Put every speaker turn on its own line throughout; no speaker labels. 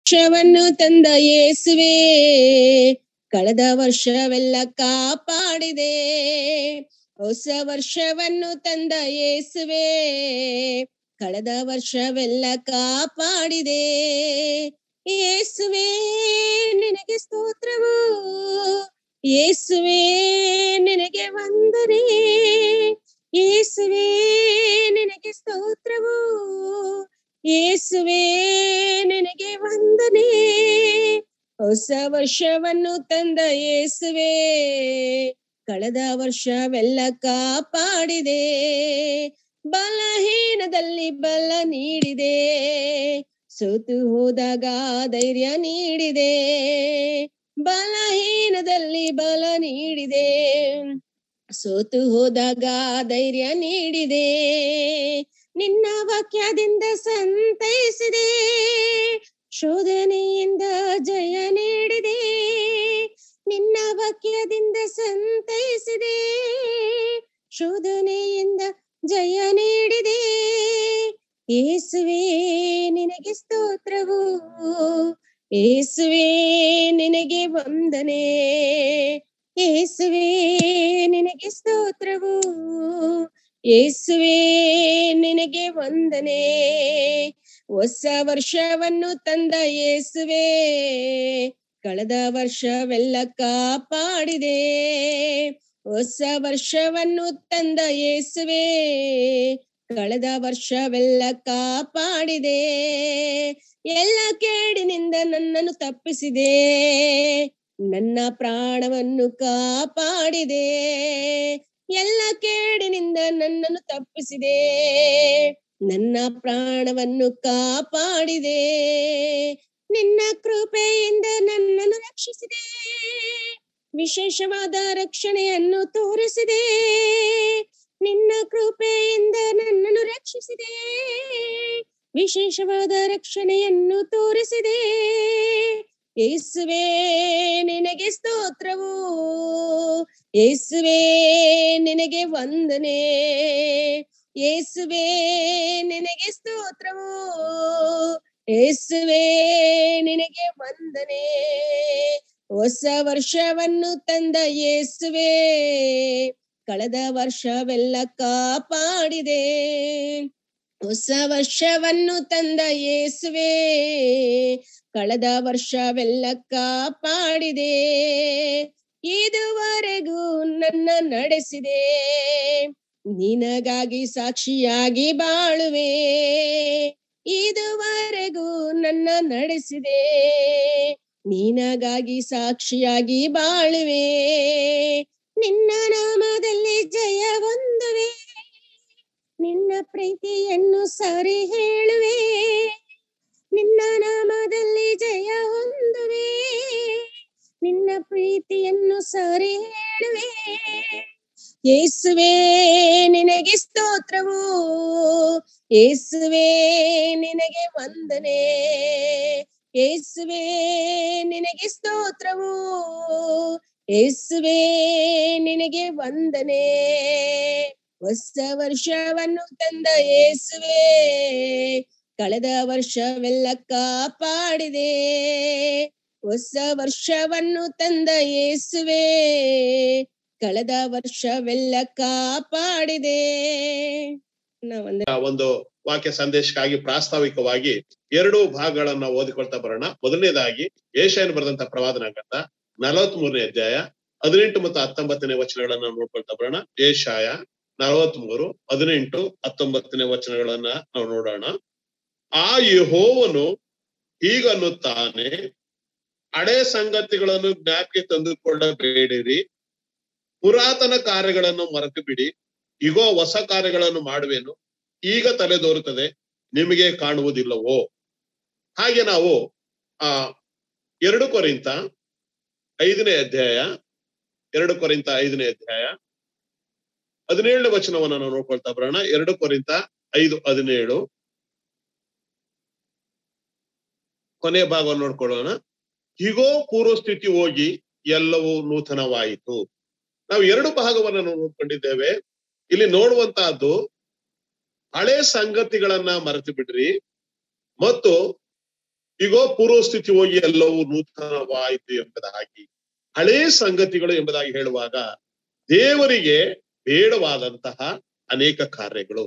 ವರ್ಷವನ್ನು ತಂದ ಯೇಸುವೆ ಕಳೆದ ವರ್ಷವೆಲ್ಲ ಕಾಪಾಡಿದೆ ಹೊಸ ವರ್ಷವನ್ನು ತಂದ ಯೇಸುವೆ ಕಳೆದ ವರ್ಷವೆಲ್ಲ ಕಾಪಾಡಿದೆ ಯೇಸುವೆ ನಿನಗೆ ಸ್ತೋತ್ರವು ಯೇಸುವೆ ನಿನಗೆ ವಂದನೆ ಯೇಸುವೆ ನಿನಗೆ ಸ್ತೋತ್ರವು ಯೇಸುವೆ ನಿನಗೆ ವಂದನೆ ಹೊಸ ವರ್ಷವನ್ನು ತಂದ ಯೇಸುವೆ ಕಳೆದ ವರ್ಷವೆಲ್ಲ ಕಾಪಾಡಿದೆ ಬಲಹೀನದಲ್ಲಿ ಬಲ ನೀಡಿದೆ ಸೋತು ಹೋದಾಗ ಧೈರ್ಯ ನೀಡಿದೆ ಬಲಹೀನದಲ್ಲಿ ಬಲ ನೀಡಿದೆ ಸೋತು ಹೋದಾಗ ಧೈರ್ಯ ನೀಡಿದೆ ನಿನ್ನ ವಾಕ್ಯದಿಂದ ಸಂತೈಸಿದೆ ಶೋಧನೆಯಿಂದ ಜಯ ನೀಡಿದೆ ನಿನ್ನ ವಾಕ್ಯದಿಂದ ಸಂತೈಸಿದೆ ಶೋಧನೆಯಿಂದ ಜಯ ನೀಡಿದೆ ಯೇಸುವೆ ನಿನಗೆ ಸ್ತೋತ್ರವು ಯೇಸುವೆ ನಿನಗೆ ವಂದನೆ ಯೇಸುವೆ ನಿನಗೆ ಸ್ತೋತ್ರವು ಯೇಸುವೆ ನಿನಗೆ ವಂದನೆ ಹೊಸ ವರ್ಷವನ್ನು ತಂದ ಯೇಸುವೆ ಕಳೆದ ವರ್ಷವೆಲ್ಲ ಕಾಪಾಡಿದೆ ಹೊಸ ವರ್ಷವನ್ನು ತಂದ ಯೇಸುವೆ ಕಳೆದ ವರ್ಷವೆಲ್ಲ ಕಾಪಾಡಿದೆ ಎಲ್ಲ ಕೇಡಿನಿಂದ ನನ್ನನ್ನು ತಪ್ಪಿಸಿದೆ ನನ್ನ ಪ್ರಾಣವನ್ನು ಕಾಪಾಡಿದೆ ಎಲ್ಲ ಕೇಡಿನಿಂದ ನನ್ನನ್ನು ತಪ್ಪಿಸಿದೆ ನನ್ನ ಪ್ರಾಣವನ್ನು ಕಾಪಾಡಿದೆ ನಿನ್ನ ಕೃಪೆಯಿಂದ ನನ್ನನ್ನು ರಕ್ಷಿಸಿದೆ ವಿಶೇಷವಾದ ರಕ್ಷಣೆಯನ್ನು ತೋರಿಸಿದೆ ನಿನ್ನ ಕೃಪೆಯಿಂದ ನನ್ನನ್ನು ರಕ್ಷಿಸಿದೆ ವಿಶೇಷವಾದ ರಕ್ಷಣೆಯನ್ನು ತೋರಿಸಿದೆ ಯೇಸುವೆ ನಿನಗೆ ಸ್ತೋತ್ರವು ಯೇಸುವೆ ನಿನಗೆ ವಂದನೆ ಯೇಸುವೆ ನಿನಗೆ ಸ್ತೋತ್ರವು ಯೇಸುವೆ ನಿನಗೆ ವಂದನೆ ಹೊಸ ವರ್ಷವನ್ನು ತಂದ ಯೇಸುವೆ ಕಳೆದ ವರ್ಷವೆಲ್ಲ ಕಾಪಾಡಿದೆ ಹೊಸ ವರ್ಷವನ್ನು ತಂದ ಯೇಸುವೆ ಕಳೆದ ವರ್ಷವೆಲ್ಲ ಕಾಪಾಡಿದೆ ಇದುವರೆಗೂ ನನ್ನ ನಡೆಸಿದೆ ನಿನಗಾಗಿ ಸಾಕ್ಷಿಯಾಗಿ ಬಾಳುವೆ ಇದುವರೆಗೂ ನನ್ನ ನಡೆಸಿದೆ ನಿನಗಾಗಿ ಸಾಕ್ಷಿಯಾಗಿ ಬಾಳುವೆ ನಿನ್ನ ನಾಮದಲ್ಲಿ ಜಯ ಹೊಂದುವೆ ನಿನ್ನ ಪ್ರೀತಿಯನ್ನು ಸರಿ ಹೇಳುವೆ ನಿನ್ನ ನಾಮದಲ್ಲಿ ಜಯ ಹೊಂದುವೆ ನಿನ್ನ ಪ್ರೀತಿಯನ್ನು ಸರಿ ಹೇಳುವೆ ಯೇಸುವೆ ನಿನಗೆ ಸ್ತೋತ್ರವು ಯೇಸುವೆ ನಿನಗೆ ವಂದನೆ ಯೇಸುವೆ ನಿನಗೆ ಸ್ತೋತ್ರವು ಯೇಸುವೆ ನಿನಗೆ ವಂದನೆ ಹೊಸ ವರ್ಷವನ್ನು ತಂದ ಯೇಸುವೆ ಕಳೆದ ವರ್ಷವೆಲ್ಲ ಕಾಪಾಡಿದೆ ಹೊಸ ವರ್ಷವನ್ನು ತಂದ ಯೇಸುವೆ ಕಳೆದ ವರ್ಷವೆಲ್ಲ ಕಾಪಾಡಿದೆ ನಾವೊಂದು
ಆ ಒಂದು ವಾಕ್ಯ ಸಂದೇಶಕ್ಕಾಗಿ ಪ್ರಾಸ್ತಾವಿಕವಾಗಿ ಎರಡು ಭಾಗಗಳನ್ನ ಓದಿಕೊಳ್ತಾ ಬರೋಣ ಮೊದಲನೇದಾಗಿ ಏಷಿಯನ್ ಬರೆದಂತ ಪ್ರವಾದನ ಗ್ರಂಥ ನಲವತ್ ಮೂರನೇ ಅಧ್ಯಾಯ ಹದಿನೆಂಟು ಮತ್ತು ಹತ್ತೊಂಬತ್ತನೇ ವಚನಗಳನ್ನ ನೋಡ್ಕೊಳ್ತಾ ಬರೋಣ ಏಷಾಯ ನಲವತ್ ಮೂರು ಹದಿನೆಂಟು ಹತ್ತೊಂಬತ್ತನೇ ವಚನಗಳನ್ನ ನಾವು ನೋಡೋಣ ಆ ಯೆಹೋವನು ಹೀಗನ್ನುತ್ತಾನೆ ಹಳೆ ಸಂಗತಿಗಳನ್ನು ಜ್ಞಾಪಕ್ಕೆ ತಂದುಕೊಳ್ಳಬೇಡಿರಿ ಪುರಾತನ ಕಾರ್ಯಗಳನ್ನು ಮರೆತು ಬಿಡಿ ಇಗೋ ಹೊಸ ಕಾರ್ಯಗಳನ್ನು ಮಾಡುವೆನು ಈಗ ತಲೆದೋರುತ್ತದೆ ನಿಮಗೆ ಕಾಣುವುದಿಲ್ಲವೋ ಹಾಗೆ ನಾವು ಆ ಎರಡು ಕೊರಿಂತ ಐದನೇ ಅಧ್ಯಾಯ ಎರಡು ಕೊರಿಂತ ಐದನೇ ಅಧ್ಯಾಯ ಹದಿನೇಳನೇ ವಚನವನ್ನ ನಾವು ನೋಡ್ಕೊಳ್ತಾ ಬರೋಣ ಎರಡು ಕೊರಿಂತ ಐದು ಹದಿನೇಳು ಕೊನೆಯ ಭಾಗವನ್ನು ನೋಡ್ಕೊಳ್ಳೋಣ ಹೀಗೋ ಪೂರ್ವ ಸ್ಥಿತಿ ಹೋಗಿ ಎಲ್ಲವೂ ನೂತನವಾಯಿತು ನಾವು ಎರಡು ಭಾಗವನ್ನು ನಾವು ನೋಡ್ಕೊಂಡಿದ್ದೇವೆ ಇಲ್ಲಿ ನೋಡುವಂತಹದ್ದು ಹಳೆ ಸಂಗತಿಗಳನ್ನ ಮರೆತು ಬಿಡ್ರಿ ಮತ್ತು ಈಗೋ ಪೂರ್ವ ಸ್ಥಿತಿ ಹೋಗಿ ಎಲ್ಲವೂ ನೂತನವಾಯಿತು ಎಂಬುದಾಗಿ ಹಳೇ ಸಂಗತಿಗಳು ಎಂಬುದಾಗಿ ಹೇಳುವಾಗ ದೇವರಿಗೆ ಬೇಡವಾದಂತಹ ಅನೇಕ ಕಾರ್ಯಗಳು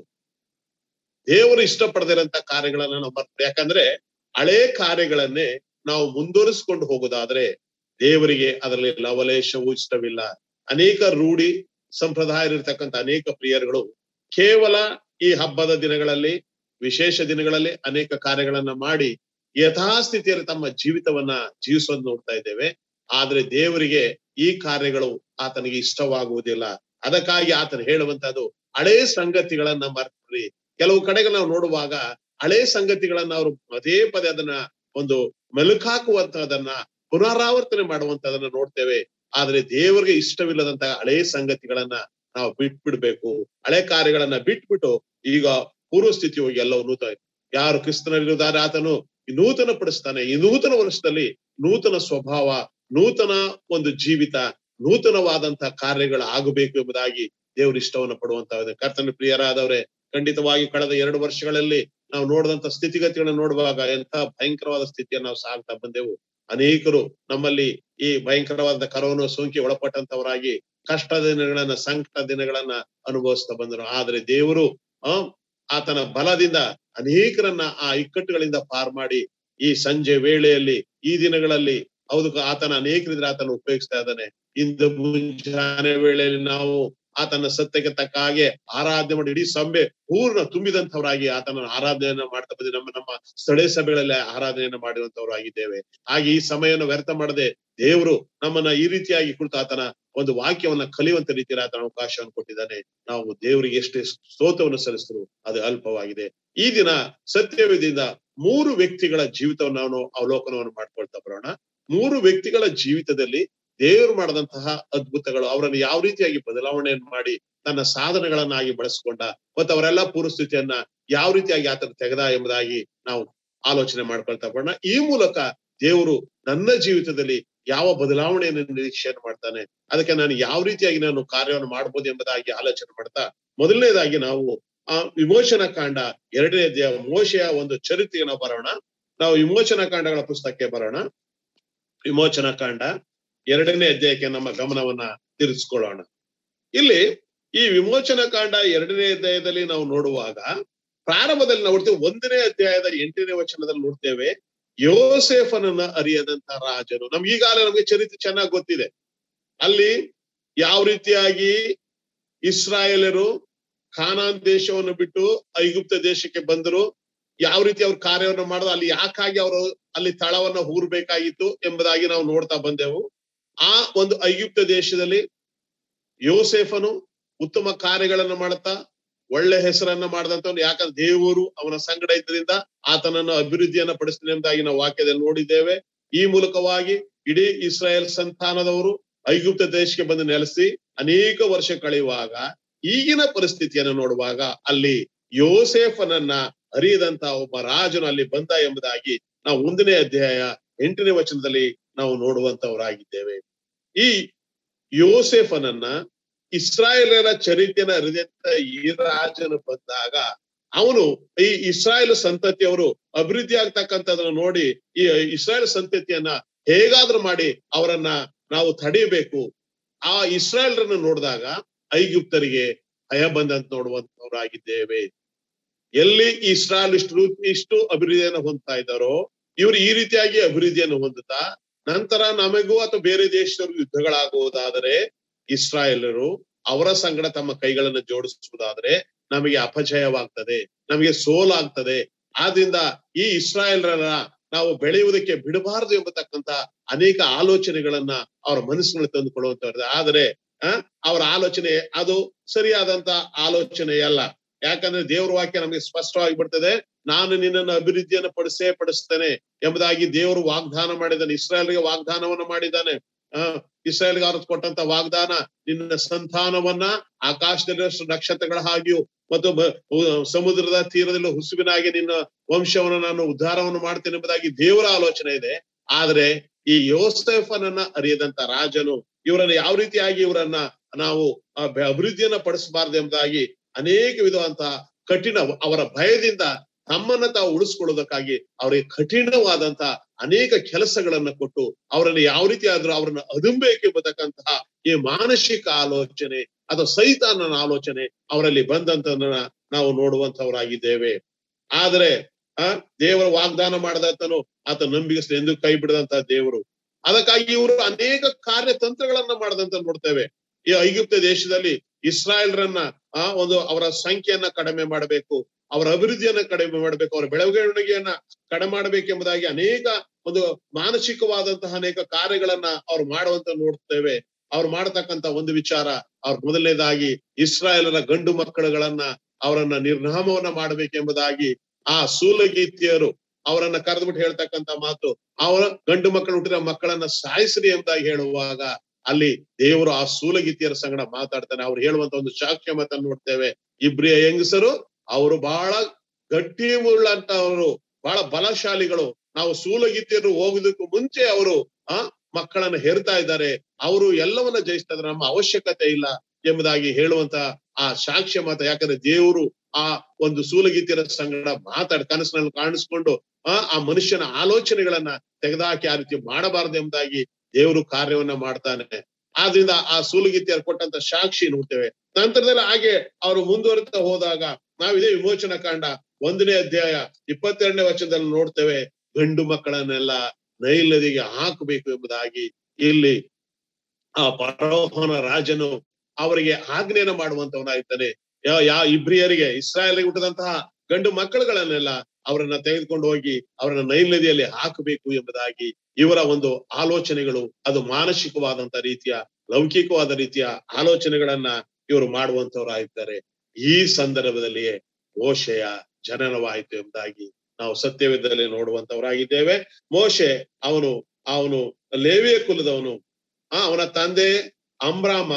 ದೇವರು ಇಷ್ಟಪಡದಿರಂತ ಕಾರ್ಯಗಳನ್ನ ನಾವು ಮಾಡ್ತೀವಿ ಯಾಕಂದ್ರೆ ಹಳೇ ಕಾರ್ಯಗಳನ್ನೇ ನಾವು ಮುಂದುವರಿಸ್ಕೊಂಡು ಹೋಗೋದಾದ್ರೆ ದೇವರಿಗೆ ಅದರಲ್ಲಿ ಲವಲೇಶವೂ ಇಷ್ಟವಿಲ್ಲ ಅನೇಕ ರೂಢಿ ಸಂಪ್ರದಾಯ ಇರತಕ್ಕಂತ ಅನೇಕ ಪ್ರಿಯರುಗಳು ಕೇವಲ ಈ ಹಬ್ಬದ ದಿನಗಳಲ್ಲಿ ವಿಶೇಷ ದಿನಗಳಲ್ಲಿ ಅನೇಕ ಕಾರ್ಯಗಳನ್ನ ಮಾಡಿ ಯಥಾಸ್ಥಿತಿಯಲ್ಲಿ ತಮ್ಮ ಜೀವಿತವನ್ನ ಜೀವಿಸೋದು ನೋಡ್ತಾ ಇದ್ದೇವೆ ಆದ್ರೆ ದೇವರಿಗೆ ಈ ಕಾರ್ಯಗಳು ಆತನಿಗೆ ಇಷ್ಟವಾಗುವುದಿಲ್ಲ ಅದಕ್ಕಾಗಿ ಆತನು ಹೇಳುವಂತದ್ದು ಹಳೇ ಸಂಗತಿಗಳನ್ನ ಮರ್ತ್ರಿ ಕೆಲವು ಕಡೆಗಳು ನಾವು ನೋಡುವಾಗ ಹಳೇ ಸಂಗತಿಗಳನ್ನ ಅವರು ಪದೇ ಪದೇ ಅದನ್ನ ಒಂದು ಮೆಲುಕಾಕುವಂತದನ್ನ ಪುನರಾವರ್ತನೆ ಮಾಡುವಂತದನ್ನ ನೋಡ್ತೇವೆ ಆದ್ರೆ ದೇವರಿಗೆ ಇಷ್ಟವಿಲ್ಲದಂತಹ ಹಳೇ ಸಂಗತಿಗಳನ್ನ ನಾವು ಬಿಟ್ಬಿಡ್ಬೇಕು ಹಳೆ ಕಾರ್ಯಗಳನ್ನ ಬಿಟ್ಬಿಟ್ಟು ಈಗ ಪೂರ್ವ ಸ್ಥಿತಿ ಹೋಗಿ ಎಲ್ಲವೂ ನೂತನ ಯಾರು ಕ್ರಿಸ್ತನಲ್ಲಿರುತ್ತಾರೆ ಆತನು ನೂತನ ಪಡಿಸ್ತಾನೆ ಈ ನೂತನ ವರ್ಷದಲ್ಲಿ ನೂತನ ಸ್ವಭಾವ ನೂತನ ಒಂದು ಜೀವಿತ ನೂತನವಾದಂತಹ ಕಾರ್ಯಗಳು ಆಗಬೇಕು ಎಂಬುದಾಗಿ ದೇವರು ಇಷ್ಟವನ್ನು ಪಡುವಂತಹ ಕರ್ತನ ಪ್ರಿಯರಾದವರೇ ಖಂಡಿತವಾಗಿ ಕಳೆದ ಎರಡು ವರ್ಷಗಳಲ್ಲಿ ನಾವು ನೋಡಿದಂತ ಸ್ಥಿತಿಗತಿಗಳನ್ನ ನೋಡುವಾಗ ಎಂತ ಭಯಂಕರವಾದ ಸ್ಥಿತಿಯನ್ನು ನಾವು ಸಾಗ್ತಾ ಬಂದೆವು ಅನೇಕರು ನಮ್ಮಲ್ಲಿ ಈ ಭಯಂಕರವಾದ ಕರೋನಾ ಸೋಂಕಿ ಒಳಪಟ್ಟಂತವರಾಗಿ ಕಷ್ಟ ದಿನಗಳನ್ನ ಸಂಕಟ ದಿನಗಳನ್ನ ಅನುಭವಿಸ್ತಾ ಬಂದರು ಆದ್ರೆ ದೇವರು ಆ ಆತನ ಬಲದಿಂದ ಅನೇಕರನ್ನ ಆ ಇಕ್ಕಟ್ಟುಗಳಿಂದ ಪಾರ್ ಮಾಡಿ ಈ ಸಂಜೆ ವೇಳೆಯಲ್ಲಿ ಈ ದಿನಗಳಲ್ಲಿ ಹೌದು ಆತನ ಅನೇಕರಿದ್ರೆ ಆತನ ಉಪಯೋಗಿಸ್ತಾ ಇದ್ದಾನೆ ಇಂದು ಮುಂಜಾನೆ ವೇಳೆಯಲ್ಲಿ ನಾವು ಆತನ ಸತ್ಯಕ್ಕೆ ತಕ್ಕ ಹಾಗೆ ಆರಾಧನೆ ಮಾಡಿ ಇಡೀ ಸಭೆ ಪೂರ್ಣ ತುಂಬಿದಂತವರಾಗಿ ಆತನ ಆರಾಧನೆಯನ್ನ ಮಾಡ್ತಾ ಬಂದಿ ನಮ್ಮ ನಮ್ಮ ಸ್ಥಳೀಯ ಸಭೆಗಳಲ್ಲಿ ಆರಾಧನೆಯನ್ನ ಮಾಡಿರುವಂತವ್ರು ಆಗಿದ್ದೇವೆ ಹಾಗೆ ಈ ಸಮಯವನ್ನು ವ್ಯರ್ಥ ಮಾಡದೆ ದೇವರು ನಮ್ಮನ್ನ ಈ ರೀತಿಯಾಗಿ ಕುರಿತು ಆತನ ಒಂದು ವಾಕ್ಯವನ್ನ ಕಲಿಯುವಂತ ರೀತಿಯಲ್ಲಿ ಆತನ ಅವಕಾಶವನ್ನು ಕೊಟ್ಟಿದ್ದಾನೆ ನಾವು ದೇವರಿಗೆ ಎಷ್ಟೇ ಸ್ತೋತವನ್ನು ಸಲ್ಲಿಸಿದ್ರು ಅದು ಅಲ್ಪವಾಗಿದೆ ಈ ದಿನ ಸತ್ಯವೇದಿಂದ ಮೂರು ವ್ಯಕ್ತಿಗಳ ಜೀವಿತವನ್ನು ನಾವು ಅವಲೋಕನವನ್ನು ಮಾಡ್ಕೊಳ್ತಾ ಬರೋಣ ಮೂರು ವ್ಯಕ್ತಿಗಳ ಜೀವಿತದಲ್ಲಿ ದೇವರು ಮಾಡದಂತಹ ಅದ್ಭುತಗಳು ಅವರನ್ನು ಯಾವ ರೀತಿಯಾಗಿ ಬದಲಾವಣೆಯನ್ನು ಮಾಡಿ ತನ್ನ ಸಾಧನೆಗಳನ್ನಾಗಿ ಬಳಸಿಕೊಂಡ ಮತ್ತು ಅವರೆಲ್ಲ ಪೂರ್ವಸ್ಥಿತಿಯನ್ನ ಯಾವ ರೀತಿಯಾಗಿ ಆತನ ತೆಗೆದ ಎಂಬುದಾಗಿ ನಾವು ಆಲೋಚನೆ ಮಾಡ್ಕೊಳ್ತಾ ಬರೋಣ ಈ ಮೂಲಕ ದೇವರು ನನ್ನ ಜೀವಿತದಲ್ಲಿ ಯಾವ ಬದಲಾವಣೆಯನ್ನು ನಿರೀಕ್ಷೆಯನ್ನು ಮಾಡ್ತಾನೆ ಅದಕ್ಕೆ ನಾನು ಯಾವ ರೀತಿಯಾಗಿ ನಾನು ಕಾರ್ಯವನ್ನು ಮಾಡ್ಬೋದು ಎಂಬುದಾಗಿ ಆಲೋಚನೆ ಮಾಡ್ತಾ ಮೊದಲನೇದಾಗಿ ನಾವು ಆ ವಿಮೋಚನಾ ಕಾಂಡ ಎರಡನೇ ಅಧ್ಯಾಯ ಮೋಶೆಯ ಒಂದು ಚರಿತ್ರೆಗೆ ನಾವು ಬರೋಣ ನಾವು ವಿಮೋಚನಾ ಕಾಂಡಗಳ ಪುಸ್ತಕಕ್ಕೆ ಬರೋಣ ವಿಮೋಚನಾ ಕಾಂಡ ಎರಡನೇ ಅಧ್ಯಾಯಕ್ಕೆ ನಮ್ಮ ಗಮನವನ್ನ ತಿರುಗಿಸ್ಕೊಳ್ಳೋಣ ಇಲ್ಲಿ ಈ ವಿಮೋಚನಾ ಕಾಂಡ ಎರಡನೇ ಅಧ್ಯಾಯದಲ್ಲಿ ನಾವು ನೋಡುವಾಗ ಪ್ರಾರಂಭದಲ್ಲಿ ನಾವು ನೋಡ್ತೇವೆ ಒಂದನೇ ಅಧ್ಯಾಯದ ಎಂಟನೇ ವಚನದಲ್ಲಿ ನೋಡ್ತೇವೆ ಯೋಸೇಫನನ್ನ ಅರಿಯದಂತ ರಾಜನು ನಮ್ಗೆ ಈಗಾಗಲೇ ನಮ್ಗೆ ಚರಿತ್ರೆ ಚೆನ್ನಾಗಿ ಗೊತ್ತಿದೆ ಅಲ್ಲಿ ಯಾವ ರೀತಿಯಾಗಿ ಇಸ್ರಾಯೇಲರು ಖಾನಾನ್ ದೇಶವನ್ನು ಬಿಟ್ಟು ಐಗುಪ್ತ ದೇಶಕ್ಕೆ ಬಂದರು ಯಾವ ರೀತಿ ಅವ್ರ ಕಾರ್ಯವನ್ನು ಮಾಡೋದು ಅಲ್ಲಿ ಯಾಕಾಗಿ ಅವರು ಅಲ್ಲಿ ತಳವನ್ನ ಹೂರ್ಬೇಕಾಗಿತ್ತು ಎಂಬುದಾಗಿ ನಾವು ನೋಡ್ತಾ ಬಂದೆವು ಆ ಒಂದು ಐಗುಪ್ತ ದೇಶದಲ್ಲಿ ಯೋಸೇಫನು ಉತ್ತಮ ಕಾರ್ಯಗಳನ್ನು ಮಾಡುತ್ತಾ ಒಳ್ಳೆ ಹೆಸರನ್ನ ಮಾಡಿದಂತವನು ಯಾಕಂದ್ರೆ ದೇವರು ಅವನ ಸಂಗಡ ಇದ್ದರಿಂದ ಆತನನ್ನು ಅಭಿವೃದ್ಧಿಯನ್ನ ಪಡಿಸ್ತಾನೆ ಎಂಬುದಾಗಿ ನಾವು ವಾಕ್ಯದಲ್ಲಿ ನೋಡಿದ್ದೇವೆ ಈ ಮೂಲಕವಾಗಿ ಇಡೀ ಇಸ್ರಾಯೇಲ್ ಸಂತಾನದವರು ಐಗುಪ್ತ ದೇಶಕ್ಕೆ ಬಂದು ನೆಲೆಸಿ ಅನೇಕ ವರ್ಷ ಕಳೆಯುವಾಗ ಈಗಿನ ಪರಿಸ್ಥಿತಿಯನ್ನು ನೋಡುವಾಗ ಅಲ್ಲಿ ಯೋಸೇಫನನ್ನ ಅರಿಯದಂತ ಒಬ್ಬ ರಾಜನು ಅಲ್ಲಿ ಬಂದ ಎಂಬುದಾಗಿ ನಾವು ಒಂದನೇ ಅಧ್ಯಾಯ ಎಂಟನೇ ವಚನದಲ್ಲಿ ನಾವು ನೋಡುವಂತವರಾಗಿದ್ದೇವೆ ಈ ಯೋಸೇಫನನ್ನ ಇಸ್ರಾಯೇಲರ ಚರಿತ್ರೆನ ಅರಿದಂತ ಈ ರಾಜನು ಬಂದಾಗ ಅವನು ಈ ಇಸ್ರಾಯೇಲ್ ಸಂತತಿಯವರು ಅಭಿವೃದ್ಧಿ ಆಗ್ತಕ್ಕಂಥದನ್ನ ನೋಡಿ ಈ ಇಸ್ರಾಯೇಲ್ ಸಂತತಿಯನ್ನ ಹೇಗಾದ್ರೂ ಮಾಡಿ ಅವರನ್ನ ನಾವು ತಡೆಯಬೇಕು ಆ ಇಸ್ರಾಯೇಲ್ರನ್ನ ನೋಡಿದಾಗ ಐಗುಪ್ತರಿಗೆ ಭಯ ಬಂದಂತ ನೋಡುವಂತವರಾಗಿದ್ದೇವೆ ಎಲ್ಲಿ ಇಸ್ರಾಯಲ್ ಇಷ್ಟು ಇಷ್ಟು ಅಭಿವೃದ್ಧಿಯನ್ನು ಹೊಂದ್ತಾ ಇದ್ದಾರೋ ಇವರು ಈ ರೀತಿಯಾಗಿ ಅಭಿವೃದ್ಧಿಯನ್ನು ಹೊಂದುತ್ತಾ ನಂತರ ನಮಗೂ ಅಥವಾ ಬೇರೆ ದೇಶದವ್ರಿಗೂ ಯುದ್ಧಗಳಾಗುವುದಾದರೆ ಇಸ್ರಾಯೇಲರು ಅವರ ಸಂಗಡ ತಮ್ಮ ಕೈಗಳನ್ನು ಜೋಡಿಸುವುದಾದ್ರೆ ನಮಗೆ ಅಪಜಯವಾಗ್ತದೆ ನಮಗೆ ಸೋಲಾಗ್ತದೆ ಆದ್ರಿಂದ ಈ ಇಸ್ರಾಯೇಲರ ನಾವು ಬೆಳೆಯುವುದಕ್ಕೆ ಬಿಡಬಾರದು ಎಂಬತಕ್ಕಂತ ಅನೇಕ ಆಲೋಚನೆಗಳನ್ನ ಅವರ ಮನಸ್ಸಿನಲ್ಲಿ ತಂದುಕೊಳ್ಳುವಂತವ್ರದ್ದು ಆದರೆ ಆ ಅವರ ಆಲೋಚನೆ ಅದು ಸರಿಯಾದಂತ ಆಲೋಚನೆ ಅಲ್ಲ ಯಾಕಂದ್ರೆ ದೇವ್ರ ವಾಕ್ಯ ನಮಗೆ ಸ್ಪಷ್ಟವಾಗಿ ಬಿಡ್ತದೆ ನಾನು ನಿನ್ನನ್ನು ಅಭಿವೃದ್ಧಿಯನ್ನು ಪಡಿಸೇ ಪಡಿಸ್ತೇನೆ ಎಂಬುದಾಗಿ ದೇವರು ವಾಗ್ದಾನ ಮಾಡಿದ್ದಾನೆ ಇಸ್ರಾಯಲ್ಗೆ ವಾಗ್ದಾನವನ್ನ ಮಾಡಿದ್ದಾನೆ ಆ ಇಸ್ರಾಯಲ್ಗೆ ಅವ್ರ ಕೊಟ್ಟಂತ ವಾಗ್ದಾನ ನಿನ್ನ ಸಂತಾನವನ್ನ ಆಕಾಶದಲ್ಲಿ ನಕ್ಷತ್ರಗಳ ಹಾಗೆಯೂ ಮತ್ತು ಸಮುದ್ರದ ತೀರದಲ್ಲಿ ಹುಸುವಿನಾಗಿ ನಿನ್ನ ವಂಶವನ್ನು ನಾನು ಉದ್ಧಾರವನ್ನು ಮಾಡ್ತೇನೆ ಎಂಬುದಾಗಿ ದೇವರ ಆಲೋಚನೆ ಇದೆ ಆದ್ರೆ ಈ ಯೋಸೆಫನನ್ನ ಅರಿಯದಂತ ರಾಜನು ಇವರನ್ನ ಯಾವ ರೀತಿಯಾಗಿ ಇವರನ್ನ ನಾವು ಅಭಿವೃದ್ಧಿಯನ್ನ ಪಡಿಸಬಾರ್ದು ಎಂಬುದಾಗಿ ಅನೇಕ ವಿಧವಂತಹ ಕಠಿಣ ಅವರ ಭಯದಿಂದ ತಮ್ಮನ್ನ ತಾವು ಉಳಿಸ್ಕೊಳ್ಳೋದಕ್ಕಾಗಿ ಅವರಿಗೆ ಕಠಿಣವಾದಂತಹ ಅನೇಕ ಕೆಲಸಗಳನ್ನ ಕೊಟ್ಟು ಅವರನ್ನು ಯಾವ ರೀತಿ ಆದ್ರೂ ಅವರನ್ನ ಅದುಂಬೇಕೆಂಬತಕ್ಕಂತಹ ಈ ಮಾನಸಿಕ ಆಲೋಚನೆ ಅಥವಾ ಸೈತಾನನ ಆಲೋಚನೆ ಅವರಲ್ಲಿ ಬಂದಂತದನ್ನ ನಾವು ನೋಡುವಂತವರಾಗಿದ್ದೇವೆ ಆದ್ರೆ ಆ ದೇವರ ವಾಗ್ದಾನ ಮಾಡದಂತನು ಆತ ನಂಬಿಕೆ ಎಂದು ಕೈ ಬಿಡದಂತ ದೇವರು ಅದಕ್ಕಾಗಿ ಇವರು ಅನೇಕ ಕಾರ್ಯತಂತ್ರಗಳನ್ನ ಮಾಡದಂತ ನೋಡ್ತೇವೆ ಈ ಐಗುಪ್ತ ದೇಶದಲ್ಲಿ ಇಸ್ರಾಯೇಲ್ರನ್ನ ಆ ಒಂದು ಅವರ ಸಂಖ್ಯೆಯನ್ನ ಕಡಿಮೆ ಮಾಡಬೇಕು ಅವರ ಅಭಿವೃದ್ಧಿಯನ್ನ ಕಡಿಮೆ ಮಾಡಬೇಕು ಅವರ ಬೆಳವಣಿಗೆಯನ್ನ ಕಡಿಮೆ ಮಾಡಬೇಕೆಂಬುದಾಗಿ ಅನೇಕ ಒಂದು ಮಾನಸಿಕವಾದಂತಹ ಅನೇಕ ಕಾರ್ಯಗಳನ್ನ ಅವ್ರು ಮಾಡುವಂತ ನೋಡ್ತೇವೆ ಅವ್ರು ಮಾಡತಕ್ಕಂತ ಒಂದು ವಿಚಾರ ಅವ್ರ ಮೊದಲನೇದಾಗಿ ಇಸ್ರಾಯೇಲರ ಗಂಡು ಮಕ್ಕಳುಗಳನ್ನ ಅವರನ್ನ ನಿರ್ನಾಮವನ್ನ ಮಾಡಬೇಕೆಂಬುದಾಗಿ ಆ ಸೂಲಗೀತಿಯರು ಅವರನ್ನ ಕರೆದ್ಬಿಟ್ಟು ಹೇಳ್ತಕ್ಕಂತ ಮಾತು ಅವರ ಗಂಡು ಮಕ್ಕಳು ಹುಟ್ಟಿದ ಮಕ್ಕಳನ್ನ ಸಾಯಿಸ್ರಿ ಎಂಬುದಾಗಿ ಹೇಳುವಾಗ ಅಲ್ಲಿ ದೇವರು ಆ ಸೂಲಗೀತಿಯರ ಸಂಗಡ ಮಾತಾಡ್ತಾನೆ ಅವ್ರು ಹೇಳುವಂತ ಒಂದು ಸಾಕ್ಷ್ಯ ಮಾತನ್ನು ನೋಡ್ತೇವೆ ಇಬ್ರಿಯ ಹೆಂಗಸರು ಅವರು ಬಹಳ ಗಟ್ಟಿ ಉಳ್ಳಂತವರು ಬಹಳ ಬಲಶಾಲಿಗಳು ನಾವು ಸೂಲಗೀತಿಯರು ಹೋಗುದಕ್ಕೂ ಮುಂಚೆ ಅವರು ಆ ಮಕ್ಕಳನ್ನ ಹೆರ್ತಾ ಇದ್ದಾರೆ ಅವರು ಎಲ್ಲವನ್ನ ಜಯಿಸ್ತಾ ಇದ್ದಾರೆ ನಮ್ಮ ಅವಶ್ಯಕತೆ ಇಲ್ಲ ಎಂಬುದಾಗಿ ಹೇಳುವಂತ ಆ ಸಾಕ್ಷ್ಯ ಮಾತ ಯಾಕಂದ್ರೆ ದೇವರು ಆ ಒಂದು ಸೂಲಗೀತಿಯರ ಸಂಗಡ ಮಾತಾಡ್ ಕನಸಿನಲ್ಲಿ ಕಾಣಿಸ್ಕೊಂಡು ಆ ಆ ಮನುಷ್ಯನ ಆಲೋಚನೆಗಳನ್ನ ತೆಗೆದಾಕಿ ಆ ರೀತಿ ಮಾಡಬಾರದು ಎಂಬುದಾಗಿ ದೇವರು ಕಾರ್ಯವನ್ನ ಮಾಡ್ತಾನೆ ಆದ್ರಿಂದ ಆ ಸೂಲಗೀತಿಯರು ಕೊಟ್ಟಂತ ಸಾಕ್ಷಿ ನೋಡ್ತೇವೆ ನಂತರದಲ್ಲಿ ಹಾಗೆ ಅವರು ಮುಂದುವರಿತಾ ಹೋದಾಗ ನಾವಿದೇ ವಿಮೋಚನಾ ಕಾಂಡ ಒಂದನೇ ಅಧ್ಯಾಯ ಇಪ್ಪತ್ತೆರಡನೇ ವಚನದಲ್ಲಿ ನೋಡ್ತೇವೆ ಗಂಡು ಮಕ್ಕಳನ್ನೆಲ್ಲ ನೈಲ್ ನದಿಗೆ ಹಾಕಬೇಕು ಎಂಬುದಾಗಿ ಇಲ್ಲಿ ಆ ಪರೋಹನ ರಾಜನು ಅವರಿಗೆ ಆಜ್ಞೆಯನ್ನು ಮಾಡುವಂತವನಾಗಿದ್ದಾನೆ ಯಾ ಯಾ ಇಬ್ರಿಯರಿಗೆ ಇಸ್ರಾಯೇಲ್ಗೆ ಹುಟ್ಟಿದಂತಹ ಗಂಡು ಮಕ್ಕಳುಗಳನ್ನೆಲ್ಲ ಅವರನ್ನ ತೆಗೆದುಕೊಂಡು ಹೋಗಿ ಅವರನ್ನ ನೈಲ್ ನದಿಯಲ್ಲಿ ಹಾಕಬೇಕು ಎಂಬುದಾಗಿ ಇವರ ಒಂದು ಆಲೋಚನೆಗಳು ಅದು ಮಾನಸಿಕವಾದಂತ ರೀತಿಯ ಲೌಕಿಕವಾದ ರೀತಿಯ ಆಲೋಚನೆಗಳನ್ನ ಇವರು ಮಾಡುವಂತವರಾಗಿದ್ದಾರೆ ಈ ಸಂದರ್ಭದಲ್ಲಿಯೇ ಮೋಶೆಯ ಜನನವಾಯಿತು ಎಂಬುದಾಗಿ ನಾವು ಸತ್ಯವಿದ್ದಲ್ಲಿ ನೋಡುವಂತವರಾಗಿದ್ದೇವೆ ಮೋಶೆ ಅವನು ಅವನು ಲೇವಿಯ ಕುಲದವನು ಆ ಅವನ ತಂದೆ ಅಂಬ್ರಾಮ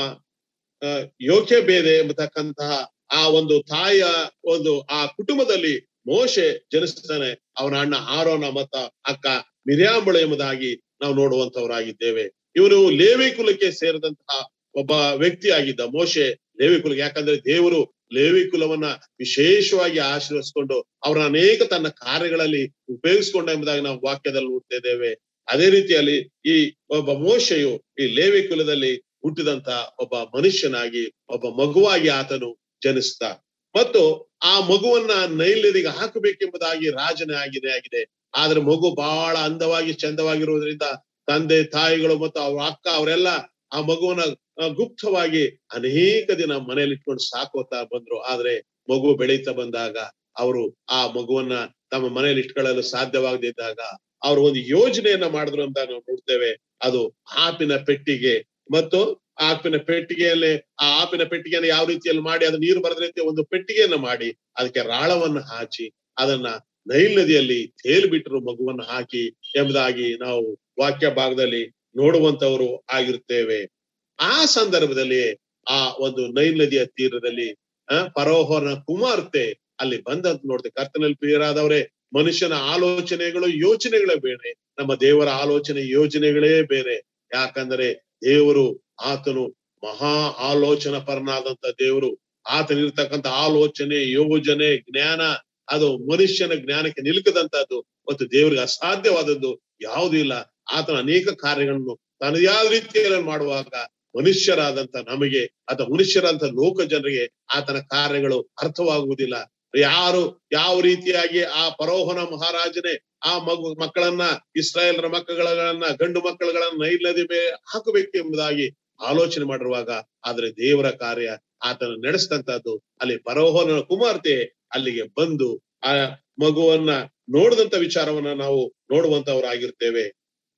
ಯೋಕೆ ಬೇದೆ ಎಂಬತಕ್ಕಂತಹ ಆ ಒಂದು ತಾಯಿಯ ಒಂದು ಆ ಕುಟುಂಬದಲ್ಲಿ ಮೋಶೆ ಜನಿಸ್ತಾನೆ ಅವನ ಅಣ್ಣ ಆರೋನ ಮತ್ತ ಅಕ್ಕ ಮಿರ್ಯಾಂಬಳು ಎಂಬುದಾಗಿ ನಾವು ನೋಡುವಂತವರಾಗಿದ್ದೇವೆ ಇವನು ಲೇವಿ ಕುಲಕ್ಕೆ ಸೇರಿದಂತಹ ಒಬ್ಬ ವ್ಯಕ್ತಿ ಆಗಿದ್ದ ಮೋಶೆ ಲೇವಿ ಕುಲಕ್ಕೆ ಯಾಕಂದ್ರೆ ದೇವರು ಲೇವಿ ಕುಲವನ್ನ ವಿಶೇಷವಾಗಿ ಆಶೀರ್ವದಿಸಿಕೊಂಡು ಅವರ ಅನೇಕ ತನ್ನ ಕಾರ್ಯಗಳಲ್ಲಿ ಉಪಯೋಗಿಸಿಕೊಂಡ ಎಂಬುದಾಗಿ ನಾವು ವಾಕ್ಯದಲ್ಲಿ ನೋಡ್ತಾ ಇದ್ದೇವೆ ಅದೇ ರೀತಿಯಲ್ಲಿ ಈ ಒಬ್ಬ ಮೋಶೆಯು ಈ ಲೇವಿ ಕುಲದಲ್ಲಿ ಹುಟ್ಟಿದಂತ ಒಬ್ಬ ಮನುಷ್ಯನಾಗಿ ಒಬ್ಬ ಮಗುವಾಗಿ ಆತನು ಜನಿಸ್ತಾ ಮತ್ತು ಆ ಮಗುವನ್ನ ನೈಲ್ಯದಿಗೆ ಹಾಕಬೇಕೆಂಬುದಾಗಿ ರಾಜನೇ ಆಗಿದೆ ಆಗಿದೆ ಆದ್ರೆ ಮಗು ಬಹಳ ಅಂದವಾಗಿ ಚಂದವಾಗಿರುವುದರಿಂದ ತಂದೆ ತಾಯಿಗಳು ಮತ್ತು ಅವ್ರ ಅಕ್ಕ ಅವರೆಲ್ಲ ಆ ಮಗುವನ್ನ ಗುಪ್ತವಾಗಿ ಅನೇಕ ದಿನ ಮನೆಯಲ್ಲಿ ಇಟ್ಕೊಂಡು ಸಾಕೋತಾ ಬಂದ್ರು ಆದ್ರೆ ಮಗು ಬೆಳೀತಾ ಬಂದಾಗ ಅವರು ಆ ಮಗುವನ್ನ ತಮ್ಮ ಮನೆಯಲ್ಲಿ ಇಟ್ಕೊಳ್ಳಲು ಸಾಧ್ಯವಾಗದಿದ್ದಾಗ ಅವರು ಒಂದು ಯೋಜನೆಯನ್ನ ಮಾಡಿದ್ರು ಅಂತ ನಾವು ನೋಡ್ತೇವೆ ಅದು ಆಪಿನ ಪೆಟ್ಟಿಗೆ ಮತ್ತು ಆಪಿನ ಪೆಟ್ಟಿಗೆಯಲ್ಲಿ ಆ ಆಪಿನ ಪೆಟ್ಟಿಗೆಯನ್ನು ಯಾವ ರೀತಿಯಲ್ಲಿ ಮಾಡಿ ಅದು ನೀರು ಬರದ ರೀತಿಯ ಒಂದು ಪೆಟ್ಟಿಗೆಯನ್ನ ಮಾಡಿ ಅದಕ್ಕೆ ರಾಳವನ್ನ ಹಾಚಿ ಅದನ್ನ ನೈಲ್ ನದಿಯಲ್ಲಿ ತೇಲ್ಬಿಟ್ರು ಮಗುವನ್ನ ಹಾಕಿ ಎಂಬುದಾಗಿ ನಾವು ವಾಕ್ಯ ಭಾಗದಲ್ಲಿ ನೋಡುವಂತವರು ಆಗಿರುತ್ತೇವೆ ಆ ಸಂದರ್ಭದಲ್ಲಿ ಆ ಒಂದು ನೈಲ್ ನದಿಯ ತೀರದಲ್ಲಿ ಆ ಪರೋಹನ ಕುಮಾರ್ತೆ ಅಲ್ಲಿ ಬಂದಂತ ನೋಡ್ತೇವೆ ಕರ್ತನಲ್ಲಿ ಪ್ರಿಯರಾದವರೇ ಮನುಷ್ಯನ ಆಲೋಚನೆಗಳು ಯೋಚನೆಗಳೇ ಬೇರೆ ನಮ್ಮ ದೇವರ ಆಲೋಚನೆ ಯೋಜನೆಗಳೇ ಬೇರೆ ಯಾಕಂದ್ರೆ ದೇವರು ಆತನು ಮಹಾ ಆಲೋಚನಾ ಪರನಾದಂತ ದೇವರು ಆತನಿರ್ತಕ್ಕಂಥ ಆಲೋಚನೆ ಯೋಜನೆ ಜ್ಞಾನ ಅದು ಮನುಷ್ಯನ ಜ್ಞಾನಕ್ಕೆ ನಿಲುಕದಂತದ್ದು ಮತ್ತು ದೇವರಿಗೆ ಅಸಾಧ್ಯವಾದದ್ದು ಯಾವುದೂ ಇಲ್ಲ ಆತನ ಅನೇಕ ಕಾರ್ಯಗಳನ್ನು ತನ್ನದೇ ಆದ ರೀತಿಯಲ್ಲಿ ಮಾಡುವಾಗ ಮನುಷ್ಯರಾದಂತ ನಮಗೆ ಅಥವಾ ಮನುಷ್ಯರಂತ ಲೋಕ ಜನರಿಗೆ ಆತನ ಕಾರ್ಯಗಳು ಅರ್ಥವಾಗುವುದಿಲ್ಲ ಯಾರು ಯಾವ ರೀತಿಯಾಗಿ ಆ ಪರೋಹನ ಮಹಾರಾಜನೇ ಆ ಮಗು ಮಕ್ಕಳನ್ನ ಇಸ್ರಾಯೇಲ್ರ ಮಕ್ಕಳನ್ನ ಗಂಡು ಮಕ್ಕಳುಗಳನ್ನ ನೈಲ್ ನದಿ ಬೇ ಹಾಕಬೇಕು ಎಂಬುದಾಗಿ ಆಲೋಚನೆ ಮಾಡಿರುವಾಗ ಆದ್ರೆ ದೇವರ ಕಾರ್ಯ ಆತನ ನಡೆಸಿದಂತದ್ದು ಅಲ್ಲಿ ಪರೋಹನ ಕುಮಾರ್ತೆ ಅಲ್ಲಿಗೆ ಬಂದು ಆ ಮಗುವನ್ನ ನೋಡಿದಂತ ವಿಚಾರವನ್ನ ನಾವು ನೋಡುವಂತವರಾಗಿರ್ತೇವೆ